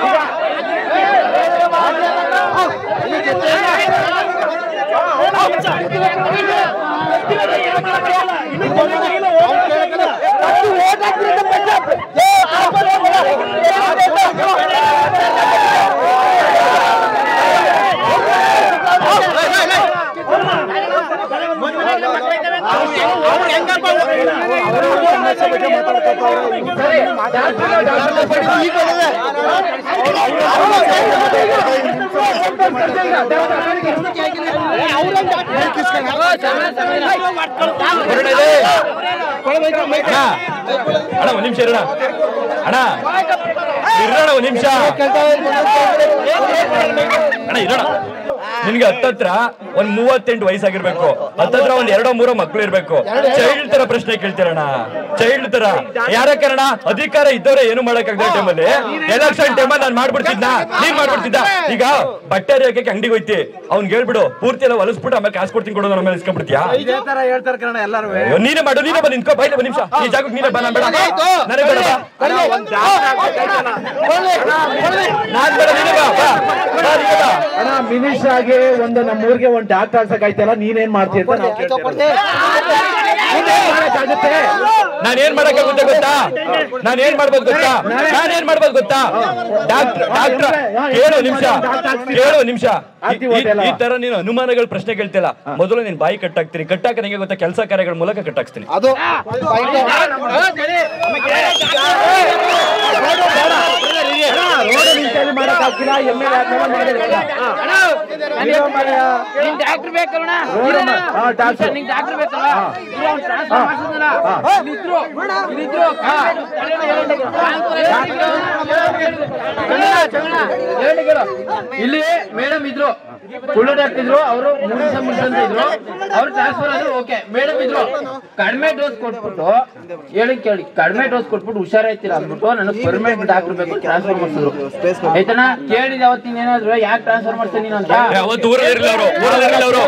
ಹೊರಡದೆ. ಅಣ್ಣ ಅಣ್ಣ, ಒಂದ್ ನಿಮಿಷ ಇರೋಣ ಅಣ್ಣ ಇರೋಣ ಒಂದ್ ನಿಮಿಷ ಅಣ್ಣ ಇರೋಣ ನಿನ್ಗೆ ಹತ್ತತ್ರ ಒಂದ್ ಮೂವತ್ತೆಂಟು ವಯಸ್ಸಾಗಿರ್ಬೇಕು ಹತ್ತತ್ರ ಒಂದ್ ಎರಡೋ ಮೂರೋ ಮಕ್ಳು ಇರ್ಬೇಕು ಚೈಲ್ಡ್ ತರ ಪ್ರಶ್ನೆ ಕೇಳ್ತೀರಣ್ಣ ಚೈಲ್ಡ್ ತರ ಯಾರ ಕಾರಣ ಅಧಿಕಾರ ಇದ್ದವ್ರೆ ಏನು ಮಾಡಕ್ಕಾಗದ ಟೈಮಲ್ಲಿ ಎಲೆಕ್ಷನ್ ಟೈಮಲ್ಲಿ ನಾನ್ ಮಾಡ್ಬಿಡ್ತಿದ್ನ ನೀನ್ ಮಾಡ್ಬಿಡ್ತಿದ್ದ ಈಗ ಬಟ್ಟೆ ಹರಿಯಕ್ಕೆ ಅಂಗಡಿಗೆ ಹೋಯ್ತಿ ಅವ್ನ್ ಹೇಳ್ಬಿಡು ಪೂರ್ತಿ ಎಲ್ಲ ಹೊಲಸ್ಬಿಟ್ಟು ಆಮೇಲೆ ಕಾಸು ಕೊಡ್ತೀನಿ ಕೊಡೋದು ನಮ್ಮ ಇಸ್ಕೊಂಡ್ಬಿಡ್ತೀಯಾ ಇದೇ ತರ ಹೇಳ್ತಾರೆ ಕಣ ಎಲ್ಲಾರು ಅಯ್ಯೋ, ನೀನೇ ಮಾಡು ನೀನೇ ಬಂದು ನಿಂತ್ಕೋ ಬೈಲೆ ಒಂದ್ ನಿಮಿಷ ಈ ಜಾಗಕ್ಕೆ ನೀನೇ ಬಾ ನಾನ್ ಬೇಡ ನನಗೆ ಬೇಡ ಬಾ. ನಾನ್ ಬೇಡ ನೀನೇ ಬಾ ಬಾ. ಬಾ, ನೀನೇ ಬಾ. ಅಣ್ಣ ಮಿನಿಶ್ ಆಗಿ ಒಂದು ನಮ್ಮ ಊರಿಗೆ ಒಂದು ಡಾಕ್ಟರ್ ಆಡ್ಸಕ್ ಆಯ್ತಲ್ಲ ನೀನೇನ್ ಮಾಡ್ತೀಯ ಅಂತ ನಾವು ಕೇಳ್ತಿರೋದು. ನೀನೇನ್ ಮಾಡಕ್ಕಾಗುತ್ತೆ? ನಾನ್ ಏನ್ ಮಾಡಕ್ಕಾಗುತ್ತೆ ಗೊತ್ತಾ ನಾನ್ ಏನ್ ಮಾಡ್ಬೋದು ಗೊತ್ತಾ ನಾನ್ ಏನ್ ಮಾಡ್ಬೋದು ಗೊತ್ತಾ ಡಾಕ್ಟರ್ ಡಾಕ್ಟರ್ ಕೇಳು ನಿಮಿಷ ಕೇಳು ನಿಮಿಷ ಈ ತರ ನೀನು ಅನುಮಾನಗಳ ಪ್ರಶ್ನೆ ಕೇಳ್ತಿಲ್ಲ ಮೊದಲು ನೀನ್ ಬಾಯಿ ಕಟ್ಟಾಕ್ತೀನಿ ಕಟ್ಟಾಕ ನಂಗೆ ಗೊತ್ತಾ ಕೆಲಸ ಕಾರ್ಯಗಳ ಮೂಲಕ ಕಟ್ಟಾಕ್ತೀನಿ ಅದು ರೋಡ್ ನಿಂತಲ್ಲಿ ಮಾಡಕ್ಕಾಗ್ತಿಲ್ಲ ಎಮ್ ಎಲ್ ನಿನ್ ಡಾಕ್ಟರ್ ಬೇಕಲ್ಲ ಹಾ, doctor. ನಿಂಗ್ ಡಾಕ್ಟರ್ ಬೇಕಲ್ಲ ಇವ್ರು ಅವ್ನ್ transfer ಮಾಡ್ಸಿದ್ನಲ್ಲ? ಇಲ್ಲಿದ್ರು ಇಲ್ಲಿದ್ರು ಇಲ್ಲಿ ಮೇಡಮ್ ಇದ್ರು ಸುಳ್ಳು ಡಾಕ್ಟರ್ ಇದ್ರು ಅವರು ಮೂರು ದಿವಸ ಮುಂಚೆ ಇದ್ರು ಅವ್ರು ಟ್ರಾನ್ಸ್ಫರ್ ಆದ್ರು ಓಕೆ ಮೇಡಮ್ ಇದ್ರು ಕಡಿಮೆ ಡೋಸ್ ಕೊಟ್ಬಿಟ್ಟು ಹೇಳಿ ಕೇಳಿ ಕಡಿಮೆ ಡೋಸ್ ಕೊಟ್ಬಿಟ್ಟು ಹುಷಾರಾಯ್ತಿಲ್ಲ ಅಂದ್ಬಿಟ್ಟು ನನಗೆ ಪರ್ಮನೆಂಟ್ ಡಾಕ್ಟರ್ ಬೇಕು ಟ್ರಾನ್ಸ್ಫರ್ ಮಾಡಿಸಿದ್ರು ಆಯ್ತಣ್ಣ ಕೇಳಿದ ಅವತ್ತಿನ ಏನಾದ್ರು ಯಾಕೆ ಟ್ರಾನ್ಸ್ಫರ್ ಮಾಡ್ತೀನಿ ನೀನು ಅಂತ ಅವತ್ತು ಊರಲ್ಲಿ ಇರಲಿಲ್ಲ ಅವರು ಊರಲ್ಲಿ ಇರಲಿಲ್ಲ ಅವರು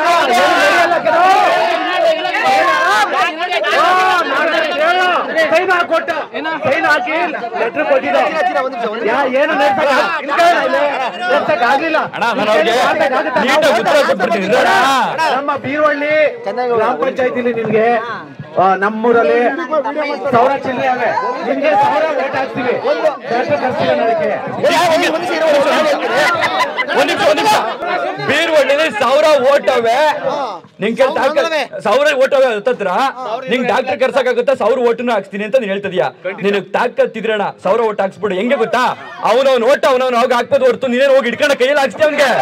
ಸೈನ್ ಹಾಕೊಟ್ಟ ಸೈನ್ ಹಾಕಿ ಲೆಟರ್ ಕೊಟ್ಟಿದ್ದು ಯಾ- ಏನು ನೆಡ್ಸಕ್ ಆಗ್ಲಿಲ್ಲ ಅಣ್ಣ ನಾನು ಅವ್ರಿಗೆ ನೀಟಾಗಿ ಉತ್ತರ ಕೊಟ್ಬಿಡ್ತೀನಿ ಇರೋಣ. ನಮ್ಮ ಬೀರವಳ್ಳಿ ಗ್ರಾಮ ಪಂಚಾಯತಿಲಿ ನಿನ್ಗೆ ಆ, ನಮ್ಮೂರಲ್ಲಿ ಸಾವಿರ ಚಿಲ್ಲರೆ ಅವೆ ನಿನ್ಗೆ ಸಾವಿರ ಓಟ್ ಹಾಕ್ತೀವಿ ಡಾಕ್ಟರ್ ಕರ್ಸ್ತೀವಿ ಅನ್ನೋದಕ್ಕೆ. ಒಂದ್ ನಿಮಿಷ ಒಂದ್ ನಿಮಿಷ ಬೀರ್ ಒಳ್ಳೆ ಸಾವಿರ ಓಟ್ ಅವೆ ನಿಂಗೆ ಕೇಳ್ ತಾಕ ಸಾವಿರ ಓಟ್ ಅವೆ ಹತ್ತತ್ರ ನಿಂಗ್ ಡಾಕ್ಟರ್ ಕರ್ಸಕ್ಕಾಗುತ್ತಾ ಸಾವಿರ ಓಟನ್ನು ಹಾಕ್ಸ್ತೀನಿ ಅಂತ ನೀನ್ ಹೇಳ್ತಿದ್ಯಾ ನಿನಗ್ ತಾಕತ್ತಿದ್ರಣ ಸಾವಿರ ಓಟ್ ಹಾಕ್ಸ್ಬಿಡು ಹೆಂಗೆ ಗೊತ್ತಾ ಅವನವನ್ ಓಟ್ ಅವನವನ್ ಹೋಗಿ ಹಾಕ್ಬೋದು ಹೊರ್ತು ನೀನೇನ್ ಹೋಗಿ ಇಟ್ಕೊಂಡ ಕೈಯಲ್ಲಿ ಹಾಕ್ಸ್ತೀಯ ಅವ್ನಿಗೆ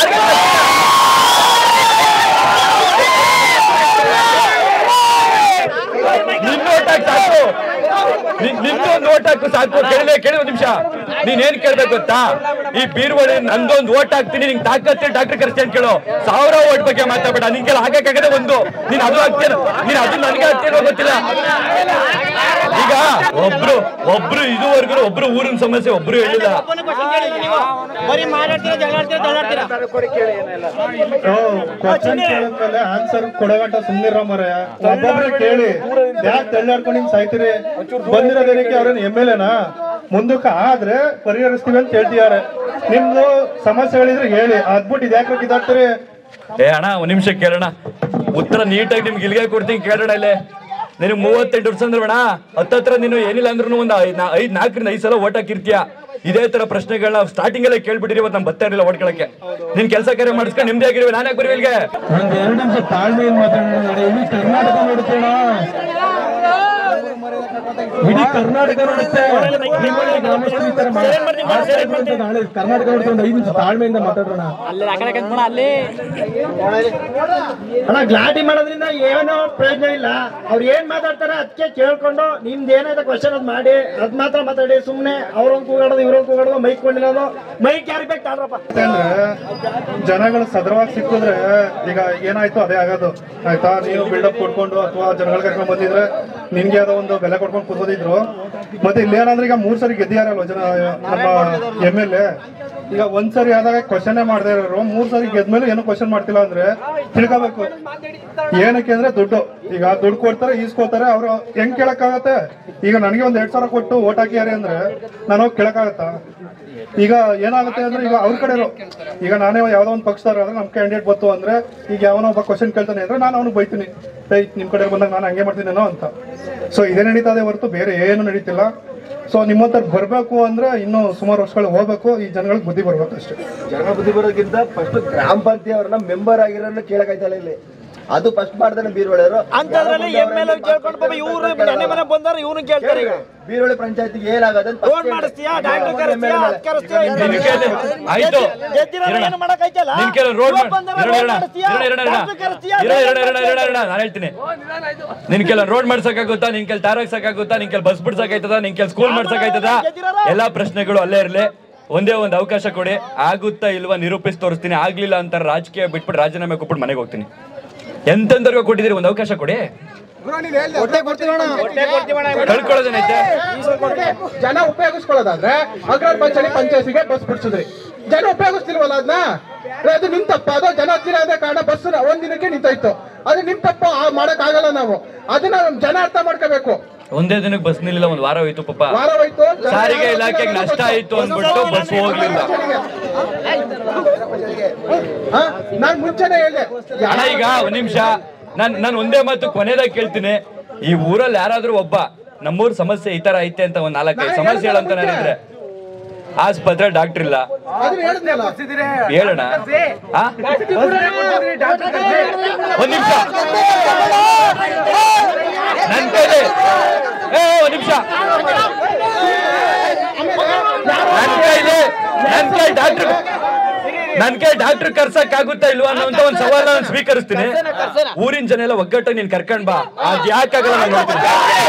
ನಿನ್ನ ಓಟ್ ಹಾಕ್ ಸಾಕು ನಿನ್- ನಿಂದು ಒಂದು ಓಟ್ ಹಾಕು ಸಾಕು ಕೇಳಿದೆ ಕೇಳಿ ಒಂದ್ ನಿಮಿಷ ನೀನ್ ಏನ್ ಕೇಳ್ಬೇಕು ಗೊತ್ತಾ ಈ ಬೀರ್ವಳಿ ನಂದೊಂದು ಓಟ್ ಹಾಕ್ತೀನಿ ನಿಂಗೆ ತಾಕತ್ತೆ ಡಾಕ್ಟರ್ ಕರ್ಸ್ತೀನಿ ಅಂತ ಕೇಳು ಸಾವಿರ ಓಟ್ ಬಗ್ಗೆ ಮಾತಾಡ್ಬೇಡ ನಿಂಗೆಲ್ಲ ಹಾಕಕ್ಕಾಗದೆ ಒಂದು ನೀನ್ ಅದು ಹಾಕ್ತೀಯ ನೀನ್ ಅದು ನನಗೆ ಹಾಕ್ತೀನೋ ಗೊತ್ತಿಲ್ಲ ಈಗ ಒಬ್ರು ಒಬ್ರು ಇದುವರೆಗೂ ಒಬ್ರು ಊರಿನ ಸಮಸ್ಯೆ ಒಬ್ರು ಹೇಳಿಲ್ಲ ಬರೀ ಮಾತಾಡ್ತೀರಾ ಜಗಳಾಡ್ತೀರಾ ಜಗಳಾಡ್ತೀರಾ ಕ್ವಶನ್ ಕೇಳಿದ್ಮೇಲೆ ಆನ್ಸರ್ ಕೊಡಗಂಟ ಸುಮ್ನಿರ ಮರ ಒಬ್ಬೊಬ್ರು ಕೇಳಿ ಯಾಕೆ ತಳ್ಳಾಡ್ಕೊಂಡು ಹಿಂಗ್ ಸಾಯ್ತೀರಿ ಬಂದಿರೋದೇನಕ್ಕೆ ಅವ್ರೇನ್ ಎಮ್ ಎಲ್ ಎನಾ ಮುಂದಕ್ಕೆ ಆದ್ರೆ ಪರಿಹರಿಸ್ತೀವಿ ಅಂತ ಹೇಳ್ತಿದ್ದಾರೆ ನಿಮ್ದು ಸಮಸ್ಯೆಗಳಿದ್ರೆ ಹೇಳಿ ಅದ್ಬಿಟ್ಟು ಇದ್ಯಾಕೆ ಇದಾಗ್ತೀರಿ ಏ ಅಣ್ಣ ಒಂದ್ ನಿಮಿಷ ಕೇಳೋಣ ಉತ್ತರ ನೀಟಾಗಿ ನಿಮ್ಗೆ ಇಲ್ಲಿಗೆ ಕೊಡ್ತೀನಿ ಕೇಳೋಣ ಇಲ್ಲೇ ನಿನಗೆ ಮೂವತ್ತೆಂಟು ವರ್ಷ ಅಂದ್ರೆ ಬೇಡ ಹತ್ತತ್ರ ನೀನು ಏನಿಲ್ಲ ಅಂದ್ರೂ ಒಂದು ಐದ್ ನಾಲ್ಕರಿಂದ ಐದ್ ಸಲ ಓಟ್ ಹಾಕಿರ್ತೀಯ ಇದೇ ತರ ಪ್ರಶ್ನೆಗಳನ್ನ ಸ್ಟಾರ್ಟಿಂಗ್ ಅಲ್ಲೇ ಕೇಳ್ಬಿಟ್ಟಿರಿ ಇವತ್ತು ನಮ್ ಬರ್ತಾ ಇರಲಿಲ್ಲ ಓಟ್ಕೊಳಕ್ಕೆ ನೀನ್ ಕೆಲಸ ಕಾರ್ಯ ಮಾಡಿಸ್ಕೊಂಡು ನಿಮ್ದೇ ಆಗಿರುವೆ ನಾನೇ ಬರ್ವಿ ಇಲ್ಲಿಗೆ ಒಂದ್ ಎರಡು ನಿಮಿಷ ತಾಳ್ಮೆಯಿಂದ ಮಾತಾಡೋಣ ಇಡೀ ಕರ್ನಾಟಕ ನೋಡುತ್ತೇಣ ಇಡೀ ಕರ್ನಾಟಕ ನೋಡುತ್ತೆ ನಿಮ್ಮಲ್ಲಿ ಗ್ರಾಮಸ್ಥರು ಈ ತರ ಮಾಡ್- ಮಾಡ್ತಾ ಇದ್ರು ಅಂತ ನಾಳೆ ಕರ್ನಾಟಕ ನೋಡುತ್ತೆ ಒಂದು ಐದು ನಿಮಿಷ ತಾಳ್ಮೆಯಿಂದ ಮಾತಾಡೋಣ ಅಣ್ಣ ಗ್ಲಾಟಿ ಮಾಡೋದ್ರಿಂದ ಏನೋ ಪ್ರಯೋಜನ ಇಲ್ಲ ಅವ್ರು ಏನ್ ಮಾತಾಡ್ತಾರೆ ಅದಕ್ಕೆ ಕೇಳ್ಕೊಂಡು ನಿಮ್ದು ಏನೈತೆ ಕ್ವಶನ್ ಅದ್ ಮಾಡಿ ಅದ್ ಮಾತ್ರ ಮಾತಾಡಿ ಸುಮ್ನೆ ಅವ್ರೊಂದ್ ಕೂಗಾಡೋದು ಇವ್ರೊಂದ್ ಕೂಗಾಡೋದು ಮೈಕ್ ಕೊಂಡಿರೋದು ಮೈಕ್ ಯಾರಿಗೆ ಬೇಕು ತಾಳ್ರಪ್ಪ ಅಂದ್ರೆ ಜನಗಳು ಸದೃವಾಗಿ ಸಿಕ್ಕಿದ್ರೆ ಈಗ ಏನಾಯ್ತು ಅದೇ ಆಗೋದು ಆಯ್ತಾ ನೀವು ಬಿಲ್ಡಪ್ ಕೊಡ್ಕೊಂಡು ಅಥವಾ ಜನಗಳ ಕರ್ಕೊಂಡ್ ಬಂದಿದ್ರೆ ನಿನ್ಗೆ ಯಾವ್ದೋ ಒಂದು ಬೆಲೆ ಕೊಡ್ಕೊಂಡು ಕೂತ್ಕೊಂಡಿದ್ರು ಮತ್ತೆ ಇಲ್ಲೇನಂದ್ರೆ ಈಗ ಮೂರ್ ಸರಿ ಗೆದ್ದಿಯಾರಲ್ವ ಜನ ನಮ್ಮ ಎಮ್ ಎಲ್ ಎ ಈಗ ಒಂದ್ ಸರಿ ಆದಾಗ ಕ್ವಶನ್ ಮಾಡದೇ ಇರೋರು ಮೂರ್ ಸರಿ ಗೆದ್ಮೇಲೆ ಏನು ಕ್ವಶನ್ ಮಾಡ್ತಿಲ್ಲ ಅಂದ್ರೆ ತಿಳ್ಕೋಬೇಕು ಏನಕ್ಕೆ ಅಂದ್ರೆ ದುಡ್ಡು ಈಗ ದುಡ್ಡು ಕೊಡ್ತಾರೆ ಈಸ್ಕೋತಾರೆ ಅವ್ರು ಹೆಂಗ್ ಕೇಳಕ್ಕಾಗತ್ತೆ ಈಗ ನನಗೆ ಒಂದ್ ಎರಡ್ ಸಾವಿರ ಕೊಟ್ಟು ಓಟ್ ಹಾಕಿಯಾರೆ ಅಂದ್ರೆ ನಾನು ಹೋಗಿ ಕೇಳಕ್ಕಾಗತ್ತಾ ಈಗ ಏನಾಗುತ್ತೆ ಅಂದ್ರೆ ಈಗ ಅವ್ರ ಕಡೆ ಈಗ ನಾನೇ ಯಾವ್ದೋ ಒಂದು ಪಕ್ಷದವ್ರ ನಮ್ ಕ್ಯಾಂಡಿಡೇಟ್ ಬಂತು ಅಂದ್ರೆ ಈಗ ಯಾವನೋ ಒಬ್ಬ ಕ್ವಶನ್ ಕೇಳ್ತಾನೆ ಅಂದ್ರೆ ನಾನು ಅವ್ನಿಗೆ ಬೈತೀನಿ ಏಯ್ ನಿಮ್ ಕಡೆ ಬಂದಾಗ ನಾನು ಹಂಗೆ ಮಾಡ್ತೀನೇನೋ ಅಂತ ಸೊ ಇದೇ ನಡೀತಾ ಇದೆ ಹೊರತು ಬೇರೆ ಏನು ನಡೀತಿಲ್ಲ ಸೊ ನಿಮ್ಮ ಹತ್ರ ಬರ್ಬೇಕು ಅಂದ್ರೆ ಇನ್ನೂ ಸುಮಾರು ವರ್ಷಗಳು ಹೋಗ್ಬೇಕು ಈ ಜನಗಳಿಗೆ ಬುದ್ಧಿ ಬರ್ಬೇಕು ಅಷ್ಟೇ ಜನ ಬುದ್ಧಿ ಬರೋಕ್ಕಿಂತ ಫಸ್ಟ್ ಗ್ರಾಮ ಪಂಚಾಯತ್ ಅವ್ರನ್ನ ಮೆಂಬರ್ ಆಗಿರೋನ್ನ ಕೇಳಕ್ಕಾಯ್ತಲ್ಲ ಇಲ್ಲಿ ಅದು ಫಸ್ಟ್ ಮಾಡ್ತಾನೆ ಬೀರ್ವಳೆಯವರು ಅಂತದ್ರಲ್ಲಿ ಎಮ್ ಎಲ್ ಕೇಳ್ಕೊಂಡು ಪಾಪ ಇವ್ರು ಮನೆ ಮನೆ ಬಂದಾರ ಇವ್ನು ಕೇಳ್ತಾರೆ ಈಗ ಬೀರ್ವಳೆ ಪಂಚಾಯತಿಗೆ ಏನಾಗತ್ತೆ ಅಂತ ರೋಡ್ ಮಾಡಿಸ್ತೀಯಾ ಡಾಕ್ಟರ್ ಕರೆಸ್ತೀಯಾ ಅದ್ ಕರೆಸ್ತೀಯಾ ನಿನ್ ಕೈಲಿ ಆಯ್ತು ಗೆದ್ದಿರೋರು ಏನು ಮಾಡಕ್ಕಾಯ್ತಲ್ಲ ನಿನ್ ಕೇಳ ರೋಡ್ ಇವಾಗ ಬಂದವ್ರು road ಮಾಡಿಸ್ತೀಯಾ? ಡಾಕ್ಟ್ರ್ ಕರೆಸ್ತೀಯಾ? ನಾನು ಹೇಳ್ತೀನಿ ನಿನ್ ಕೆಲ ರೋಡ್ ಮಾಡ್ಸಕ್ಕಾಗುತ್ತಾ ನಿನ್ ಕೆಲ ತಾರ್ ಹಾಕ್ಸಕ್ಕಾಗುತ್ತಾ ನಿನ್ ಕೆಲ ಬಸ್ ಬಿಡ್ಸಕ್ಕಾಯ್ತದ ನಿನ್ ಕೆಲ ಸ್ಕೂಲ್ ಮಾಡ್ಸಕ್ಕಾಯ್ತದ ಎಲ್ಲಾ ಪ್ರಶ್ನೆಗಳು ಅಲ್ಲೇ ಇರ್ಲಿ ಒಂದೇ ಒಂದು ಅವಕಾಶ ಕೊಡಿ ಆಗುತ್ತಾ ಇಲ್ವಾ ನಿರೂಪಿಸಿ ತೋರಿಸ್ತೀನಿ ಆಗ್ಲಿಲ್ಲ ಅಂತ ರಾಜಕೀಯ ಬಿಟ್ಬಿಟ್ಟು ರಾಜೀನಾಮೆ ಕೊಟ್ಬಿಟ್ಟು ಮನೆಗೆ ಹೋಗ್ತೀನಿ ಎಂತೆಂದರ್ಗೂ ಕೊಟ್ಟಿದ್ದೀರಿ ಒಂದು ಅವಕಾಶ ಕೊಡಿ ಕಳ್ಕೊಳ್ಳೋದೇನೈತೆ ಜನ ಉಪಯೋಗಿಸ್ಕೊಳ್ಳೋದಾದ್ರೆ ಅಗ್ರ ಪಂಚಾಯತಿ ಪಂಚಾಯತಿಗೆ ಬಸ್ ಬಿಡ್ಸಿದ್ರಿ ಜನ ಉಪಯೋಗಿಸ್ತಿಲ್ವಲ್ಲ ಅದನ್ನ ಅದು ನಿಮ್ ತಪ್ಪ ಅದು ಜನ ಹತ್ತಿರ ಆದ ಕಾರಣ ಬಸ್ ಒಂದಿನಕ್ಕೆ ನಿಂತೋಯ್ತು ಅದು ನಿಮ್ ತಪ್ಪ ಮಾಡಕ್ ಆಗಲ್ಲ ನಾವು ಅದನ್ನ ಜನ ಅರ್ಥ ಮಾಡ್ಕೋಬೇಕು ಒಂದೇ ದಿನಕ್ಕೆ ಬಸ್ ನಿಲ್ಲಿಲ್ಲ ಒಂದ್ ವಾರ ಹೋಯ್ತು ಪಾಪ ವಾರ ಹೋಯ್ತು ಜನ- ಸಾರಿಗೆ ಇಲಾಖೆಗೆ ನಷ್ಟ ಆಯ್ತು ಅಂದ್ಬಿಟ್ಟು ಬಸ್ ಹೋಗ್ಲಿಲ್ಲ ಹಾ? ನಾನ್ ಮುಂಚೆನೆ ಹೇಳಿದೆ ಅಣ್ಣ ಈಗ ಒಂದ್ ನಿಮಿಷ ನಾನ್ ನಾನು ಒಂದೇ ಮಾತು ಕೊನೆದಾಗ ಕೇಳ್ತೀನಿ ಈ ಊರಲ್ಲಿ ಯಾರಾದ್ರೂ ಒಬ್ಬ ನಮ್ಮೂರ್ ಸಮಸ್ಯೆ ಈ ತರ ಐತೆ ಅಂತ ಒಂದ್ ನಾಲ್ಕೈದು ಸಮಸ್ಯೆ ಹೇಳಂತ ನಾನಿದ್ರೆ ಆಸ್ಪತ್ರೆ ಡಾಕ್ಟರ್ ಇಲ್ಲ ಅದನ್ನ ಹೇಳಿದ್ನಲ್ಲ ಹೇಳೋಣ ಆ? ಒಂದ್ ನಿಮಿಷ ನನ್ ಕೈಲಿ ಏ ಒಂದ್ ನಿಮಿಷ ನನ್ ಕೈಲಿ ನನ್ ಕೈ ಡಾಕ್ಟರ್ ನನ್ ಕೈ ಡಾಕ್ಟರ್ ಕರ್ಸಕ್ ಆಗುತ್ತಾ ಇಲ್ವಾ ಅನ್ನೋಂತ ಒಂದ್ ಸವಾಲ ನಾನು ಸ್ವೀಕರಿಸ್ತೀನಿ ಊರಿನ ಜನ ಎಲ್ಲ ಒಗ್ಗಟ್ಟಾಗಿ ನೀನ್ ಕರ್ಕೊಂಡ್ ಬಾ ಅದ್ ಯಾಕಾಗಲ್ಲ ನಾನು ನೋಡ್ತೀನಿ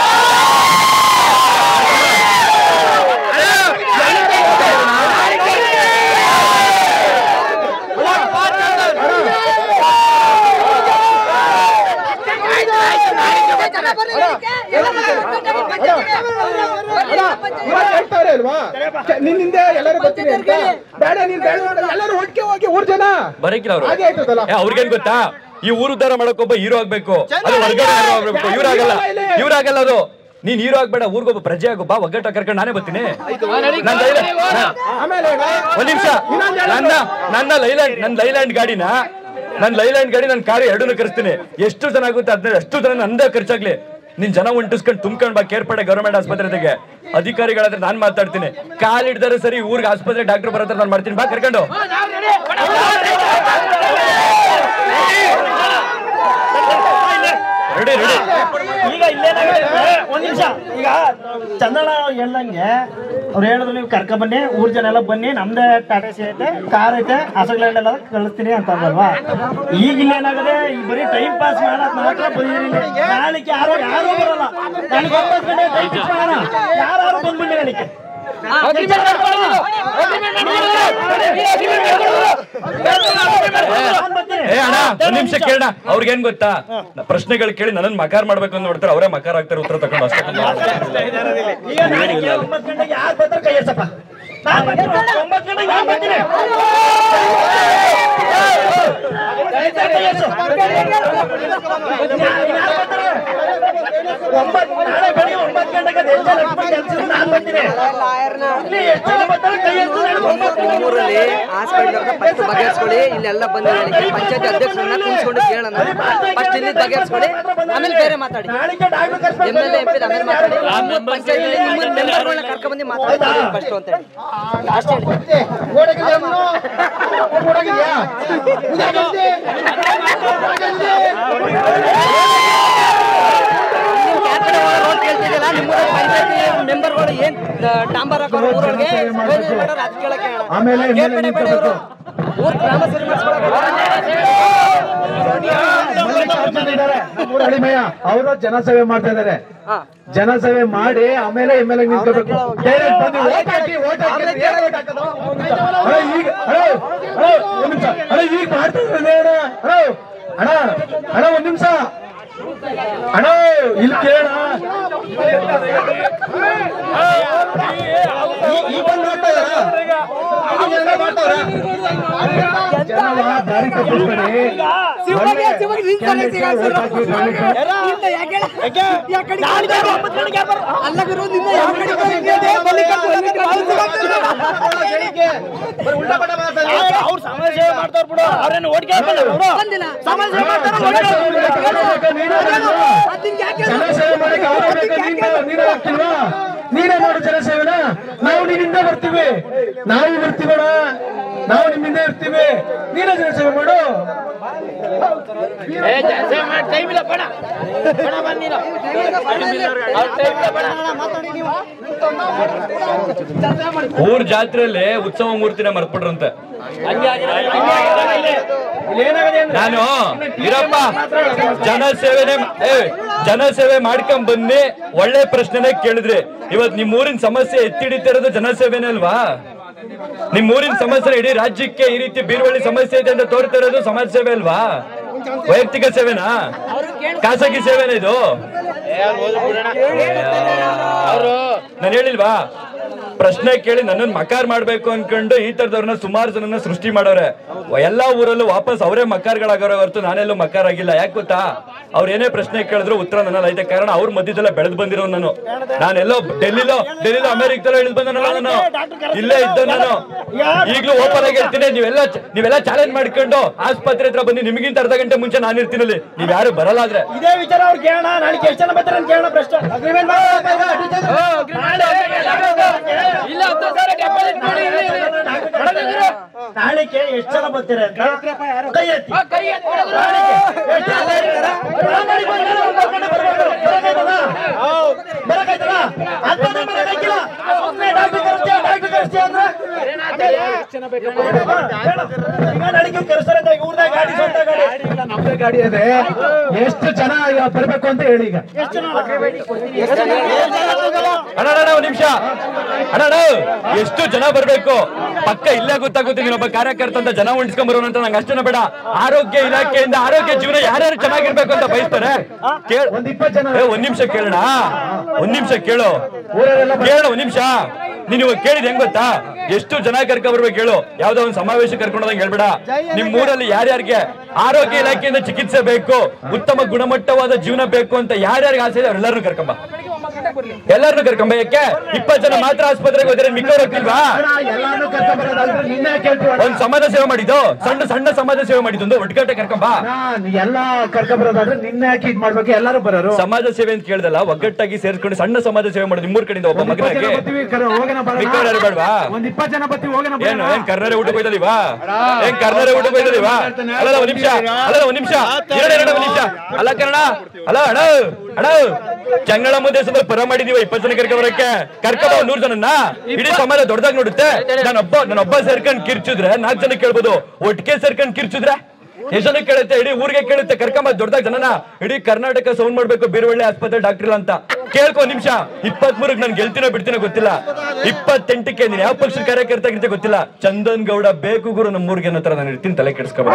ಇವಾಗ ಹೇಳ್ತಾರೆ ಅಲ್ವಾ ಚ- ನಿನ್ನಿಂದ ಎಲ್ಲರೂ ಬರ್ತೀನಿ ಅಂತ ಬೇಡ ನೀನ್ ಬೇಡ ಬೇಡ, ಎಲ್ಲರೂ ಒಟ್ಟಿಗೆ ಹೋಗಿ ಊರ್ ಜನ ಬರಕಿಲ್ಲ ಅವ್ರು ಹಾಗೆ ಆಯ್ತದಲ್ಲ ಏ, ಅವ್ರಿಗೇನ್ ಗೊತ್ತಾ ಈ ಊರು ಉದ್ಧಾರ ಮಾಡಕ್ ಒಬ್ಬ ಹೀರೋ ಆಗ್ಬೇಕು ಅದು ಹೊರಗಡೆ ಹೀರೋ ಆಗ್ಬೇಕು ಇವ್ರಾಗಲ್ಲ ಇವ್ರಾಗಲ್ಲ ಅದು ನೀನ್ ಹೀರೋ ಆಗ್ಬೇಡ ಊರ್ಗೊಬ್ಬ ಪ್ರಜೆ ಆಗು ಬಾ ಒಗ್ಗಟ್ಟ ಕರ್ಕೊಂಡು ನಾನೇ ಬರ್ತೀನಿ ನನ್ ಲೈಲ್ಯಾಂಡ್- ನಾ- ಆಮೇಲೆ ಒಂದ್ ನಿಮಿಷ ನನ್ನ ನನ್ನ ಲೈಲ್ಯಾಂಡ್ ನನ್ನ ಲೈಲ್ಯಾಂಡ್ ಗಾಡಿನ ನನ್ನ ಲೈಲ್ಯಾಂಡ್ ಗಾಡಿ ನನ್ನ ಕಾರು ಎರಡನ್ನೂ ಕರೆಸ್ತೀನಿ ಎಷ್ಟು ಜನ ಆಗುತ್ತೆ ಅದನ್ನ ಎಷ್ಟು ಜನ ನಂದೇ ಖರ್ಚಾಗ್ಲಿ ನಿನ್ ಜನ ಉಂಟಿಸ್ಕೊಂಡು ತುಂಬ್ಕೊಂಡ್ ಬಾ ಕೇರ್ಪಡೆ ಗವರ್ಮೆಂಟ್ ಆಸ್ಪತ್ರೆಗೆ ಅಧಿಕಾರಿಗಳಾದ್ರೆ ನಾನ್ ಮಾತಾಡ್ತೀನಿ ಕಾಲ್ ಹಿಡ್ದಾರೆ ಸರಿ ಊರ್ಗೆ ಆಸ್ಪತ್ರೆ ಡಾಕ್ಟರ್ ಬರತ್ರ ನಾನು ಮಾಡ್ತೀನಿ ಬಾ ಕರ್ಕೊಂಡು ರೆಡಿ ರೆಡಿ ಈಗ ಇಲ್ಲೇನಾಗಿದೆ ಒಂದ್ ನಿಮಿಷ ಈಗ ಚಂದನ ಹೇಳ್ದಂಗೆ ಅವ್ರು ಹೇಳಿದ್ರು ನೀವು ಕರ್ಕ ಬನ್ನಿ ಊರ್ ಜನ ಎಲ್ಲ ಬನ್ನಿ ನಮ್ದೇ ಟಾಟಾ ಸಿ ಐತೆ ಕಾರ್ ಐತೆ ಹಸಗಳೆಲ್ಲ ಕಳಿಸ್ತೀನಿ ಅಂತ ಅಂದಲ್ವಾ ಈಗ ಇಲ್ಲೇನಾಗದೆ ಈಗ ಬರೀ ಟೈಮ್ ಪಾಸ್ ಮಾಡಕ್ ಮಾತ್ರ ಬಂದಿರಿ ನಾಳೆಗೆ ಯಾರು ಯಾರು ಬರಲ್ಲ ನನಗೆ ಒಂಬತ್ತು ಗಂಟೆ ಟೈಮ್ ಪಾಸ್ ಮಾಡೋಣ ಯಾರು ಬಂದ್ಬಿಡಿ ನನಗೆ ಏ ಅಣ್ಣ ಒಂದ್ ನಿಮಿಷ ಕೇಳಣ ಅವ್ರಿಗೇನ್ ಗೊತ್ತಾ ನಾ ಪ್ರಶ್ನೆಗಳು ಕೇಳಿ ನನ್ನ ಮಕಾರ್ ಮಾಡ್ಬೇಕು ಅಂತ ನೋಡ್ತಾರೆ ಅವರೇ ಮಕಾರ್ ಆಗ್ತಾರೆ ಉತ್ತರ ತಗೊಂಡು ಅಷ್ಟೇ ಈಗ ನಾಳೆಗೆ ಒಂಬತ್ತು ಗಂಟೆಗೆ ಯಾರು ಬರ್ತಾರೆ ಕೈ ಎತ್ತಪ್ಪ ನಾನ್ ಬರ್ತೀನಿ. ಒಂಬತ್ತು ಗಂಟೆಗೆ ನಾನ್ ಬರ್ತೀನಿ. ಕೈ ಎತ್ತು. ಯಾರ್ ಬರ್ತಾರೆ? ಒಂಬತ್ತು ನಾಳೆ ಬೆಳಿಗ್ಗೆ ಒಂಬತ್ತು ಗಂಟೆಗೆ ಅದು ಎಷ್ಟು ಜನ ಲಕ್ಷ್ಮಣ ಕೆಲ್ಸಕ್ಕೆ ನಾನ್ ಬರ್ತೀನಿ. ಇಲ್ಲಿ ಎಷ್ಟು ಜನ ಬರ್ತಾರೆ? ಕೈ ಎತ್ತು. ನಾನು ಒಂಬತ್ತು ಗಂಟೆಗೆ ಊರಲ್ಲಿ ಹಾಸ್ಪಿಟಲ್ ಫಸ್ಟ್ ಬಗೆಹರಿಸ್ಕೊಳ್ಳಿ ಇಲ್ಲೆಲ್ಲ ಬಂದು ಹೇಳಿ ಪಂಚಾಯತ್ ಅಧ್ಯಕ್ಷರನ್ನ ಕೂರಿಸ್ಕೊಂಡು ಕೇಳೋಣ ಫಸ್ಟ್ ಇಲ್ಲಿ ಬಗೆಹರಿಸ್ಕೊಳ್ಳಿ ಆಮೇಲೆ ಬೇರೆ ಮಾತಾಡಿ ಎಮ್ ಎಲ್ ಎಂ ಪಿ ಆಮೇಲೆ ಮಾತಾಡಿ ಪಂಚಾಯತ್ ನಿಮ್ಮ ಮೆಂಬರ್ಗಳನ್ನ ಕರ್ಕೊಂಡ್ಬಂದು ಮಾತಾಡಿ ಫಸ್ಟ್ ಅಂತ ಹೇಳಿ ಲಾಸ್ಟ್ ಹೇಳಿ ಕೇಳ್ತಿದ್ದಿಲ್ಲ ನಿಮ್ಮ ಪಂಚಾಯತಿ ಮೆಂಬರ್ಗಳು ಏನ್ ಡಾಂಬರ್ ಹಾಕೋರು ಊರೊಳಗೆ ಏನೇನ್ ಮಾಡೋರು ಅದ್ ಕೇಳಕ್ಕೆ ಹೇಳೋಣ. ಆಮೇಲೆ ಎಮ್ ಎಲ್ ಎ ಕೇಳ್ಬೇಡಿ ಬೇಡ ಇವ್ರು. ಊರ್ ಗ್ರಾಮ ಸರಿ ಅಳಿಮಯ್ಯ ಅವರು ಜನಸೇವೆ ಮಾಡ್ತಾ ಇದಾರೆ ಜನಸೇವೆ ಮಾಡಿ ಆಮೇಲೆ ಎಮ್ ಎಲ್ ಎ ನಿಂತ್ಕೋಬೇಕು ಡೈರೆಕ್ಟ್ ಬಂದು vote ಹಾಕಿ vote ಹಾಕಿ ಅಂತ ಏನ್ vote ಹಾಕೋದು? ಅಣ್ಣ, ಈಗ ಅಣ್ಣ, ಅಣ್ಣ, ಒಂದ್ ನಿಮಿಷ ಅಣ್ಣ ಈಗ ಮಾಡ್ತಾ ಇದ್ದಾರೆ ಅಣ್ಣ ಅಣ್ಣ ಅಣ್ಣ ಅಣ್ಣ ಒಂದ್ ನಿಮಿಷ ಅಣ್ಣ ಇಲ್ಲಿ ಕೇಳ ಈಗ ಬಂದು ನೋಡ್ತಾ ಇದಾರ ಈಗ ಮಾಡ್ತಾವ್ರ ಜನವ ದಾರಿ ತಪ್ಪಿಸ್ಬೇಡಿ ಅವ್ರು ಸಮಾಜ ಸೇವೆ ಮಾಡ್ತಾವ್ರು ಬಿಡು ಅವ್ರೇನು ಓಟ್ಗೆ ಸಮಾಜ ಸೇವೆ ಜನಸೇವೆ ಮಾಡಕ್ಕೆ ಅವ್ರು ಬೇಕಾ? ನೀನು- ನೀನು ಹಾಕ್ತಿಲ್ವಾ? ನೀನೇ ಮಾಡು ಜನಸೇವೆನ ನಾವು ನಿನ್ನಿಂದ ಬರ್ತೀವಿ ನಾವು ಬರ್ತೀವಣ ನಾವು ನಿಮ್ಮಿಂದ ಇರ್ತೀವಿ ನೀನೇ ಜನಸೇವೆ ಮಾಡು ಊರ್ ಜಾತ್ರೆಯಲ್ಲಿ ಉತ್ಸವ ಮೂರ್ತಿನ ಮರ್ತ್ಬಿಟ್ರಂತೆ ನಾನು ಇರಪ್ಪ ಜನಸೇವೆನೆ ಏ ಜನಸೇವೆ ಮಾಡ್ಕೊಂಡ್ ಬನ್ನಿ ಒಳ್ಳೆ ಪ್ರಶ್ನೆನೇ ಕೇಳಿದ್ರಿ ಇವತ್ ನಿಮ್ ಊರಿನ ಸಮಸ್ಯೆ ಎತ್ತಿಡಿತಿರೋದು ಜನಸೇವೆನೇ ಅಲ್ವಾ ನಿಮ್ ಊರಿನ ಸಮಸ್ಯೆ ಇಡೀ ರಾಜ್ಯಕ್ಕೆ ಈ ರೀತಿ ಬೀರುವಳ್ಳಿ ಸಮಸ್ಯೆ ಇದೆ ಅಂತ ತೋರ್ತಾ ಇರೋದು ಸಮಾಜ ಸೇವೆ ಅಲ್ವಾ ವೈಯಕ್ತಿಕ ಸೇವೆನಾ ಖಾಸಗಿ ಸೇವೆನಾ ಇದು ನಾನು ಹೇಳಿಲ್ವಾ ಪ್ರಶ್ನೆ ಕೇಳಿ ನನ್ನನ್ನು ಮಕಾರ್ ಮಾಡ್ಬೇಕು ಅನ್ಕೊಂಡು ಈ ತರದವ್ರನ್ನ ಸುಮಾರು ಜನನ ಸೃಷ್ಟಿ ಮಾಡೋರೆ ಎಲ್ಲಾ ಊರಲ್ಲೂ ವಾಪಸ್ ಅವರೇ ಮಕಾರ್ಗಳಾಗೋರೆ ಹೊರತು ನಾನೆಲ್ಲೂ ಮಕಾರ್ ಆಗಿಲ್ಲ ಯಾಕೆ ಗೊತ್ತಾ ಅವ್ರ ಏನೇ ಪ್ರಶ್ನೆ ಕೇಳಿದ್ರು ಉತ್ತರ ನನ್ನಲ್ಲಿ ಐತೆ ಕಾರಣ ಅವ್ರ ಮಧ್ಯದಲ್ಲೇ ಬೆಳೆದು ಬಂದಿರೋ ನಾನು ನಾನೆಲ್ಲೋ ಡೆಲ್ಲಿಲೋ ಡೆಲ್ಲಿಲೋ ಅಮೆರಿಕದಲ್ಲೋ ಇಳಿದು ಬಂದನಲ್ಲ ನಾನು ಇಲ್ಲೇ ಇದ್ದ ನಾನು ಈಗಲೂ ಓಪನ್ ಆಗಿ ಇರ್ತೀನಿ ನೀವೆಲ್ಲ ನೀವೆಲ್ಲ ಚಾಲೆಂಜ್ ಮಾಡ್ಕೊಂಡು ಆಸ್ಪತ್ರೆ ಹತ್ರ ಬನ್ನಿ ನಿಮಗಿಂತ ಅರ್ಧ ಗಂಟೆ ಮುಂಚೆ ನಾನು ಇರ್ತೀನಿ ಅಲ್ಲಿ ನೀವ್ ಯಾರು ಬರಲ್ಲ ಆದ್ರೆ ಇದೇ ವಿಚಾರ ಅವ್ರು ಕೇಳೋಣ ನಾಳೆಗೆ ಎಷ್ಟು ಜನ ಬರ್ತಾರೆ ಅಂತ ಕೇಳೋಣ ಪ್ರಶ್ನೆ ಅಗ್ರಿಮೆಂಟ್ ನಾಳೆಗೆ ಎಷ್ಟು ಜನ ಬರ್ತೀರಾ ಅಂತ ಕೈ ಎತ್ತಿ ನಾಳೆಗೆ ಎಷ್ಟು ಜನ ಬರ್ತೀರಾ? ಪ್ರಾಮಾಣಿಕ ಬಂದ್ರೆ ಬರಕಾಯ್ತದ? ಬರಕಾಯ್ತದ? ಅಂತಂದ್ರೆ ಬರಕಾಗಿಲ್ಲ. ಸುಮ್ನೆ ಡಾಕ್ಟ್ರ್ ಕರ್ಸ್ತೀಯ, ಡಾಕ್ಟ್ರ್ ಕರ್ಸ್ತೀಯ ಅಂದ್ರೆ? ಈಗ ನಾಳೆಗೆ ಕರ್ಸ್ತಾರೆ ಅಂತ ಈಗ ಊರ್ದಾಗ ಗಾಡಿ ಸ್ವಂತ ಗಾಡಿ ನಮ್ದೇ ಗಾಡಿ ಇದೆ ಎಷ್ಟು ಜನ ಬರ್ಬೇಕು ಅಂತ ಹೇಳಿ ಈಗ ಅಣ್ಣ ಅಣ್ಣ, ಒಂದ್ ನಿಮಿಷ ಅಣ್ಣ ಅಣ್ಣ, ಎಷ್ಟು ಜನ ಬರ್ಬೇಕು ಪಕ್ಕ ಇಲ್ಲೇ ಗೊತ್ತಾಗುತ್ತೆ ನೀನೊಬ್ಬ ಕಾರ್ಯಕರ್ತ ಅಂತ ಜನ ಉಳಿಸ್ಕೊಂಡ್ ಬರೋಣ ಅಂತ ನಂಗೆ ಅಷ್ಟೇನ ಬೇಡ ಆರೋಗ್ಯ ಇಲಾಖೆಯಿಂದ ಆರೋಗ್ಯ ಜೀವನ ಯಾರ್ಯಾರು ಚೆನ್ನಾಗಿರ್ಬೇಕು ಅಂತ ಬಯಸ್ತಾರೆ ಕೇಳ ಒಂದ್ ಇಪ್ಪತ್ತು ಜನ ಏ, ಒಂದ್ ನಿಮಿಷ ಕೇಳೋಣ ಒಂದ್ ನಿಮಿಷ ಕೇಳು ಕೇಳು ಒಂದ್ ನಿಮಿಷ ನೀನ್ ಇವಾಗ ಕೇಳಿದ್ ಹೆಂಗ್ ಗೊತ್ತಾ ಎಷ್ಟು ಜನ ಕರ್ಕ ಬರ್ಬೇಕು ಹೇಳು ಯಾವ್ದೋ ಒಂದ್ ಸಮಾವೇಶ ಕರ್ಕೊಂಡೋದಂಗ್ ಹೇಳ್ಬೇಡ ನಿಮ್ ಊರಲ್ಲಿ ಯಾರ್ಯಾರಿಗೆ ಆರೋಗ್ಯ ಇಲಾಖೆಯಿಂದ ಚಿಕಿತ್ಸೆ ಬೇಕು ಉತ್ತಮ ಗುಣಮಟ್ಟವಾದ ಜೀವನ ಬೇಕು ಅಂತ ಯಾರ್ಯಾರಿಗೆ ಆಸೆ ಇದೆ ಅವ್ರೆಲ್ಲರೂ ಕರ್ಕೊಂಬ ಎಲ್ಲಾರನ್ನು ಕರ್ಕೊಂಬ ಯಾಕೆ ಇಪ್ಪತ್ತು ಜನ ಮಾತ್ರ ಆಸ್ಪತ್ರೆಗೆ ಹೋದ್ರೆ ಮಿಕ್ಕವ್ರು ಹೋಗ್ತಿಲ್ವಾ ಎಲ್ಲಾನು ಕರ್ಕೊಂಡ್ಬರೋದಾದ್ರೆ ನಿನ್ನೆ ಕೇಳ್ತೀವಣ್ಣ ಒಂದ್ ಸಮಾಜ ಸೇವೆ ಮಾಡಿದ್ದು ಸಣ್ಣ ಸಣ್ಣ ಸಮಾಜ ಸೇವೆ ಮಾಡಿದ್ದು ಒಂದು ಒಟ್ಗಟ್ಟೆ ಕರ್ಕೊಂಬ ನಾನ್ ಎಲ್ಲ ಕರ್ಕೊಂಡ್ಬರೋದಾದ್ರೆ ನಿನ್ನೆ ಯಾಕೆ ಇದ್ ಮಾಡ್ಬೇಕು ಎಲ್ಲಾರು ಬರೋರು ಸಮಾಜ ಸೇವೆ ಅಂತ ಕೇಳ್ದಲ್ಲ ಒಗ್ಗಟ್ಟಾಗಿ ಸೇರ್ಕೊಂಡು ಸಣ್ಣ ಸಮಾಜ ಸೇವೆ ಮಾಡೋದು ನಿಮ್ಮೂರ್ ಕಡೆಯಿಂದ ಒಬ್ಬ ಒಂದ್ ಇಪ್ಪತ್ತು ಜನ ಮಗನಾಗೆ ಬರ್ತೀವಿ ಕರ- ಹೋಗೋಣ ಬರೋಣ. ಮಿಕ್ಕವ್ರು ಯಾರು ಬೇಡ್ವಾ ಒಂದ್ ಇಪ್ಪತ್ತು ಜನ ಬರ್ತೀವಿ ಹೋಗೋಣ ಏನು ಬರೋಣ. ಏನ್ ಕರ್ನಾಟಕ ಊಟಕ್ಕೆ ಹೋಯ್ತದಿವಾ ಏನ್ ಕರ್ನಾಟಕ ಊಟಕ್ಕೆ ಹೋಯ್ತದಿವಾ ಅಲ್ಲ ಒಂದ್ ನಿಮಿಷ ಅಲ್ಲ ಒಂದ್ ನಿಮಿಷ ಎರಡು ಎರಡು ಒಂದ್ ನಿಮಿಷ ಅಲ್ಲ ಕನ್ನಡ ಅಲ್ಲ ಅಣ್ಣ ಅಣ್ಣ ಚಂಗಳ ಮುದ್ದೆ ಸ್ವಲ್ಪ ಪರ ಮಾಡಿದೀವ ಇಪ್ಪತ್ತು ಜನ ಕರ್ಕ ಬರಕ್ಕೆ ಕರ್ಕೊಂಬ ಒಂದ್ ನೂರ್ ಜನನ್ನ ಇಡೀ ಸಮಾಜ ದೊಡ್ಡದಾಗಿ ನೋಡುತ್ತೆ ನಾನೊಬ್ಬ ನಾನೊಬ್ಬ ಸೇರ್ಕೊಂಡ್ ಕಿರ್ಚಿದ್ರೆ ನಾಲ್ಕು ಜನ ಕೇಳ್ಬೋದು ಒಟ್ಟಿಗೆ ಸೇರ್ಕೊಂಡ್ ಕಿರ್ಚಿದ್ರೆ ಎಷ್ಟು ಜನ ಕೇಳುತ್ತೆ ಇಡೀ ಊರಿಗೆ ಕೇಳುತ್ತೆ ಕರ್ಕೊಂಬ ದೊಡ್ಡದಾಗ ಜನನ ಇಡೀ ಕರ್ನಾಟಕ ಸೌಂಡ್ ಮಾಡ್ಬೇಕು ಬೀರುವಳ್ಳಿ ಆಸ್ಪತ್ರೆ ಡಾಕ್ಟರ್ ಇಲ್ಲ ಅಂತ ಕೇಳ್ಕೊ ನಿಮಿಷ ಇಪ್ಪತ್ ಮೂರಕ್ಕೆ ನಾನು ಗೆಲ್ತೀನೋ ಬಿಡ್ತೀನೋ ಗೊತ್ತಿಲ್ಲ ಇಪ್ಪತ್ತೆಂಟಕ್ಕೆ ನೀನು ಯಾವ ಪಕ್ಷದ ಕಾರ್ಯಕರ್ತ ಆಗಿರ್ತೆ ಗೊತ್ತಿಲ್ಲ ಚಂದನ್ ಗೌಡ ಬೇಕು ಗುರು ನಮ್ಮ ಊರಿಗೆ ಅನ್ನೋ ತರ ನಾನು ಇರ್ತೀನಿ ತಲೆ ಕೆಡಿಸ್ಕೊಬೇಡ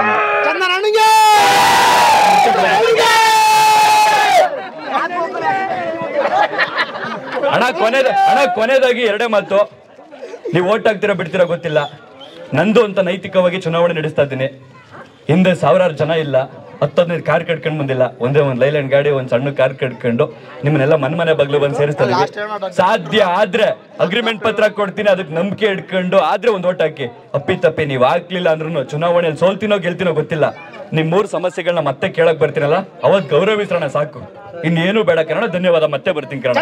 ಹಣ ಕೊನೆದ ಹಣ ಕೊನೆದಾಗಿ ಎರಡೇ ಮಾತು ನೀವು ಓಟ್ ಹಾಕ್ತೀರಾ ಬಿಡ್ತೀರಾ ಗೊತ್ತಿಲ್ಲ ನಂದು ಅಂತ ನೈತಿಕವಾಗಿ ಚುನಾವಣೆ ನಡೆಸ್ತಾ ಇದ್ದೀನಿ ಹಿಂದೆ ಸಾವಿರಾರು ಜನ ಇಲ್ಲ ಹತ್ತೊಂದೈದು ಕಾರ್ ಕಟ್ಕೊಂಡು ಬಂದಿಲ್ಲ ಒಂದೇ ಒಂದು ಲೈಲ್ಯಾಂಡ್ ಗಾಡಿ ಒಂದ್ ಸಣ್ಣ ಕಾರ್ ಕಟ್ಕೊಂಡು ನಿಮ್ಮನ್ನೆಲ್ಲ ಮನೆ ಮನೆ ಬಗ್ಲು ಬಂದು ಸೇರಿಸ್ತಾ ಇದೀವಿ ಸಾಧ್ಯ ಆದ್ರೆ ಅಗ್ರಿಮೆಂಟ್ ಪತ್ರ ಕೊಡ್ತೀನಿ ಅದಕ್ಕೆ ನಂಬಿಕೆ ಇಟ್ಕೊಂಡು ಆದ್ರೆ ಒಂದ್ ಓಟ್ ಹಾಕಿ ಅಪ್ಪಿ ತಪ್ಪಿ ನೀವು ಹಾಕ್ಲಿಲ್ಲ ಅಂದ್ರೂ ಚುನಾವಣೆಯಲ್ಲಿ ಸೋಲ್ತೀನೋ ಗೆಲ್ತೀನೋ ಗೊತ್ತಿಲ್ಲ ನಿಮ್ ಮೂರ್ ಸಮಸ್ಯೆಗಳನ್ನ ಮತ್ತೆ ಕೇಳಕ್ ಬರ್ತೀನಲ್ಲ ಅವತ್ ಗೌರವಿಸೋಣ ಸಾಕು ಇನ್ನೇನು ಬೇಡ ಕನ್ನಡ ಧನ್ಯವಾದ ಮತ್ತೆ ಬರ್ತೀನಿ ಕನ್ನಡ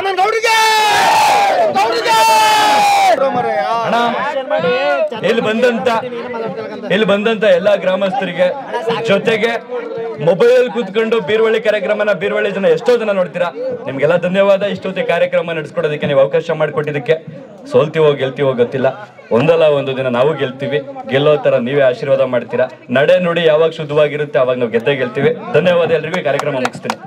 ಅಣ್ಣ ಇಲ್ಲಿ ಬಂದಂತ ಇಲ್ಲಿ ಬಂದಂತ ಎಲ್ಲಾ ಗ್ರಾಮಸ್ಥರಿಗೆ ಜೊತೆಗೆ ಮೊಬೈಲ್ ಕೂತ್ಕೊಂಡು ಬೀರ್ವಳ್ಳಿ ಕಾರ್ಯಕ್ರಮನ ಬೀರ್ವಳ್ಳಿ ಜನ ಎಷ್ಟೋ ಜನ ನೋಡ್ತೀರಾ ನಿಮ್ಗೆಲ್ಲ ಧನ್ಯವಾದ ಇಷ್ಟೊತ್ತಿ ಕಾರ್ಯಕ್ರಮ ನಡೆಸ್ಕೊಡೋದಕ್ಕೆ ನೀವು ಅವಕಾಶ ಮಾಡಿಕೊಟ್ಟಿದ್ದಕ್ಕೆ ಸೋಲ್ತೀವೋ ಗೆಲ್ತೀವೋ ಗೊತ್ತಿಲ್ಲ ಒಂದಲ್ಲ ಒಂದು ದಿನ ನಾವು ಗೆಲ್ತೀವಿ ಗೆಲ್ಲೋ ತರ ನೀವೇ ಆಶೀರ್ವಾದ ಮಾಡ್ತೀರಾ ನಡೆ ನುಡಿ ಯಾವಾಗ ಶುದ್ಧವಾಗಿರುತ್ತೆ ಅವಾಗ ನಾವು ಗೆದ್ದೇ ಗೆಲ್ತೀವಿ ಧನ್ಯವಾದ ಎಲ್ರಿಗೂ ಈ ಕಾರ್ಯಕ್ರಮ ಮುಗಿಸ್ತೀನಿ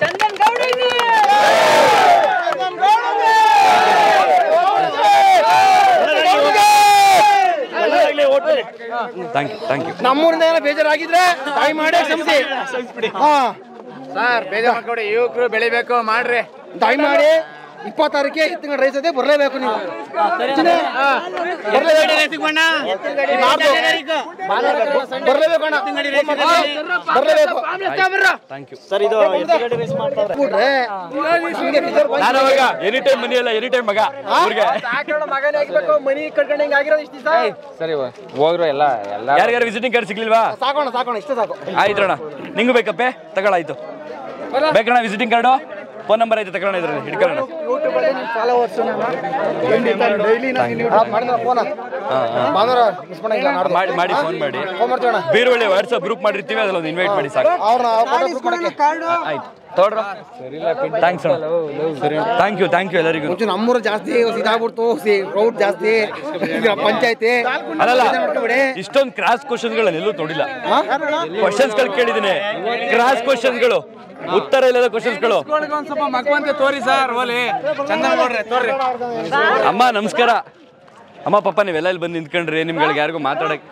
ಥ್ಯಾಂಕ್ ಯು ಥ್ಯಾಂಕ್ ಯು ನಮ್ಮೂರಿಂದ ಏನೋ ಬೇಜಾರಾಗಿದ್ರೆ ತಾಯಿ ಮಾಡಿ ಕ್ಷಮಿಸಿ ಹಾ ಸರ್ ಬೇಜಾರ್ ಮಾಡ್ಕೊಡಿ ಯುವಕರು ಬೆಳಿಬೇಕು ಮಾಡ್ರಿ ದಯಮಾಡಿ ಇಪ್ಪತ್ತಾರಕ್ಕೆ ಎತ್ತಿನ ರೈಸ್ ಅದೇ ಬರಲೇಬೇಕು ನೀವು ಚಿನ್ನ? ಬರ್ಲೇಬೇಕು ಬರ್ಲೇಬೇಕು ಅಣ್ಣ ಬರ್ಲೇಬೇಕು ಥ್ಯಾಂಕ್ ಯು ಸರ್ ಇದು ಬಿಟ್ರೆ ನಮ್ಗೆ ಬೇಜಾರ್ ಬಂತು. ನಾನು ಅವಾಗ ಎನಿ ಟೈಮ್ ಮನಿ ಅಲ್ಲ ಎನಿ ಟೈಮ್ ಮಗ ಊರಿಗೆ ಮಗನೇ ಆಗ್ಬೇಕು ಮನಿ ಕಟ್ಕೊಂಡಂಗೆ ಆಗಿರೋದು ಇಷ್ಟು ದಿವಸ ಸರಿ ಹೋಗ್ರು ಎಲ್ಲ ಎಲ್ಲ ಯಾರ್ಯಾರು ವಿಸಿಟಿಂಗ್ ಕಾರ್ಡ್ ಸಿಗ್ಲಿಲ್ವಾ ಸಾಕೋಣ ಸಾಕೋಣ ಇಷ್ಟೇ ಸಾಕು ಆಯ್ತಣ್ಣ ನಿಂಗೂ ಬೇಕಪ್ಪೆ ತಗೊಳ್ಳಾಯ್ತು ಬೇಕಣ್ಣ ವಿಸಿಟಿಂಗ್ ಕಾರ್ಡು ಫೋನ್ ನಂಬರ್ ಐತೆ ತಗೊಳ್ಳೋಣ ಇದ್ರಲ್ಲಿ ಹಿಡ್ಕೊಳ್ಳೋಣ ಫಾಲೋವರ್ಸ್ ಮಾಡಿದ್ರ ಫೋನ್ ಭಾನುವಾರ ಮಿಸ್ ಮಾಡಂಗಿಲ್ಲ ನಾಡ್ದು ಮಾಡಿ ಮಾಡಿ ಫೋನ್ ಮಾಡಿ ಫೋನ್ ಮಾಡ್ತೀವಣ್ಣ ಬೀರುವಳ್ಳಿ ವಾಟ್ಸಪ್ ಗ್ರೂಪ್ ಮಾಡಿರ್ತೀವಿ ಅದ್ರಲ್ಲಿ ಒಂದು ಇನ್ವೈಟ್ ಮಾಡಿ ಸಾಕು ಅವ್ರನ್ನ ಕೊಡಕ್ಕೆ ಆಯ್ತು ತಗೊಳ್ರ ಥ್ಯಾಂಕ್ಸ್ ಅಣ್ಣ ಥ್ಯಾಂಕ್ ಯು ಥ್ಯಾಂಕ್ ಯು ಎಲ್ಲರಿಗೂ ಮುಂಚೆ ನಮ್ಮೂರು ಜಾಸ್ತಿ ಇದಾಗ್ಬಿಡ್ತು ರೌಟ್ ಜಾಸ್ತಿ ಪಂಚಾಯತಿ ಅಲ್ಲಲ್ಲ ಇಷ್ಟೊಂದು ಕ್ರಾಸ್ ಕ್ವಶನ್ಗಳನ್ನ ಎಲ್ಲೂ ನೋಡಿಲ್ಲ ಕ್ವಶನ್ಸ್ ಗಳು ಕೇಳಿದ್ದೀನಿ ಕ್ರಾಸ್ ಕ್ವಶನ್ಗಳು ಉತ್ತರ ಇಲ್ಲದ ಕ್ವಶನ್ಸ್ಗಳು ಒಂದ್ ಸ್ವಲ್ಪ ಮಗವಂತೆ ತೋರಿ ಸರ್ ಓಲಿ ಚಂದನ್ ನೋಡ್ರಿ ತೋರಿ ಅಮ್ಮ ನಮಸ್ಕಾರ ಅಮ್ಮ ಪಾಪ ನೀವೆಲ್ಲ ಇಲ್ಲಿ ಬಂದು ನಿಂತ್ಕೊಂಡ್ರಿ ನಿಮ್ಗಳಿಗೆ ಯಾರಿಗೂ ಮಾತಾಡಕ್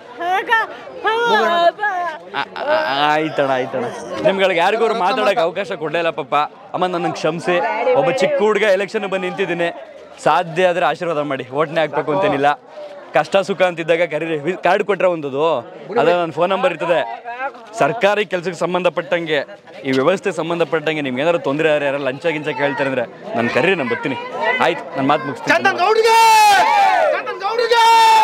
ಆ- ಆ- ಆಯ್ತಣ್ಣ ಆಯ್ತಣ್ಣ ನಿಮ್ಗಳಿಗೆ ಯಾರಿಗೂ ಅವ್ರು ಮಾತಾಡಕ್ ಅವಕಾಶ ಕೊಡ್ಲೇ ಇಲ್ಲ ಪಾಪ ಅಮ್ಮ ನನ್ನ ಕ್ಷಮಿಸಿ ಒಬ್ಬ ಚಿಕ್ಕ ಹುಡುಗ ಎಲೆಕ್ಷನ್ ಬಂದು ನಿಂತಿದ್ದೀನಿ ಸಾಧ್ಯ ಆದ್ರೆ ಆಶೀರ್ವಾದ ಮಾಡಿ ಓಟ್ನೆ ಹಾಕ್ಬೇಕು ಅಂತೇನಿಲ್ಲ ಕಷ್ಟ ಸುಖ ಅಂತಿದ್ದಾಗ ಕರೀರಿ ವಿ- ಕಾರ್ಡ್ ಕೊಟ್ರೆ ಒಂದದು ಅದ ನನ್ನ ಫೋನ್ ನಂಬರ್ ಇರ್ತದೆ ಸರ್ಕಾರಿ ಕೆಲಸಕ್ಕೆ ಸಂಬಂಧಪಟ್ಟಂಗೆ ಈ ವ್ಯವಸ್ಥೆ ಸಂಬಂಧಪಟ್ಟಂಗೆ ನಿಮ್ಗೆ ಏನಾದ್ರು ತೊಂದರೆ ಯಾರು ಯಾರು ಲಂಚ ಗಿಂಚ ಕೇಳ್ತಾರೆ ಅಂದ್ರೆ ನಾನು ಕರೀರಿ ನಾನು ಬರ್ತೀನಿ ಆಯ್ತು ನನ್ನ ಮಾತು ಮುಗಿಸ್ತೀನಿ ಚಂದನ್ ಗೌಡ್ರಿಗೆ ಚಂದನ್ ಗೌಡ್ರಿಗೆ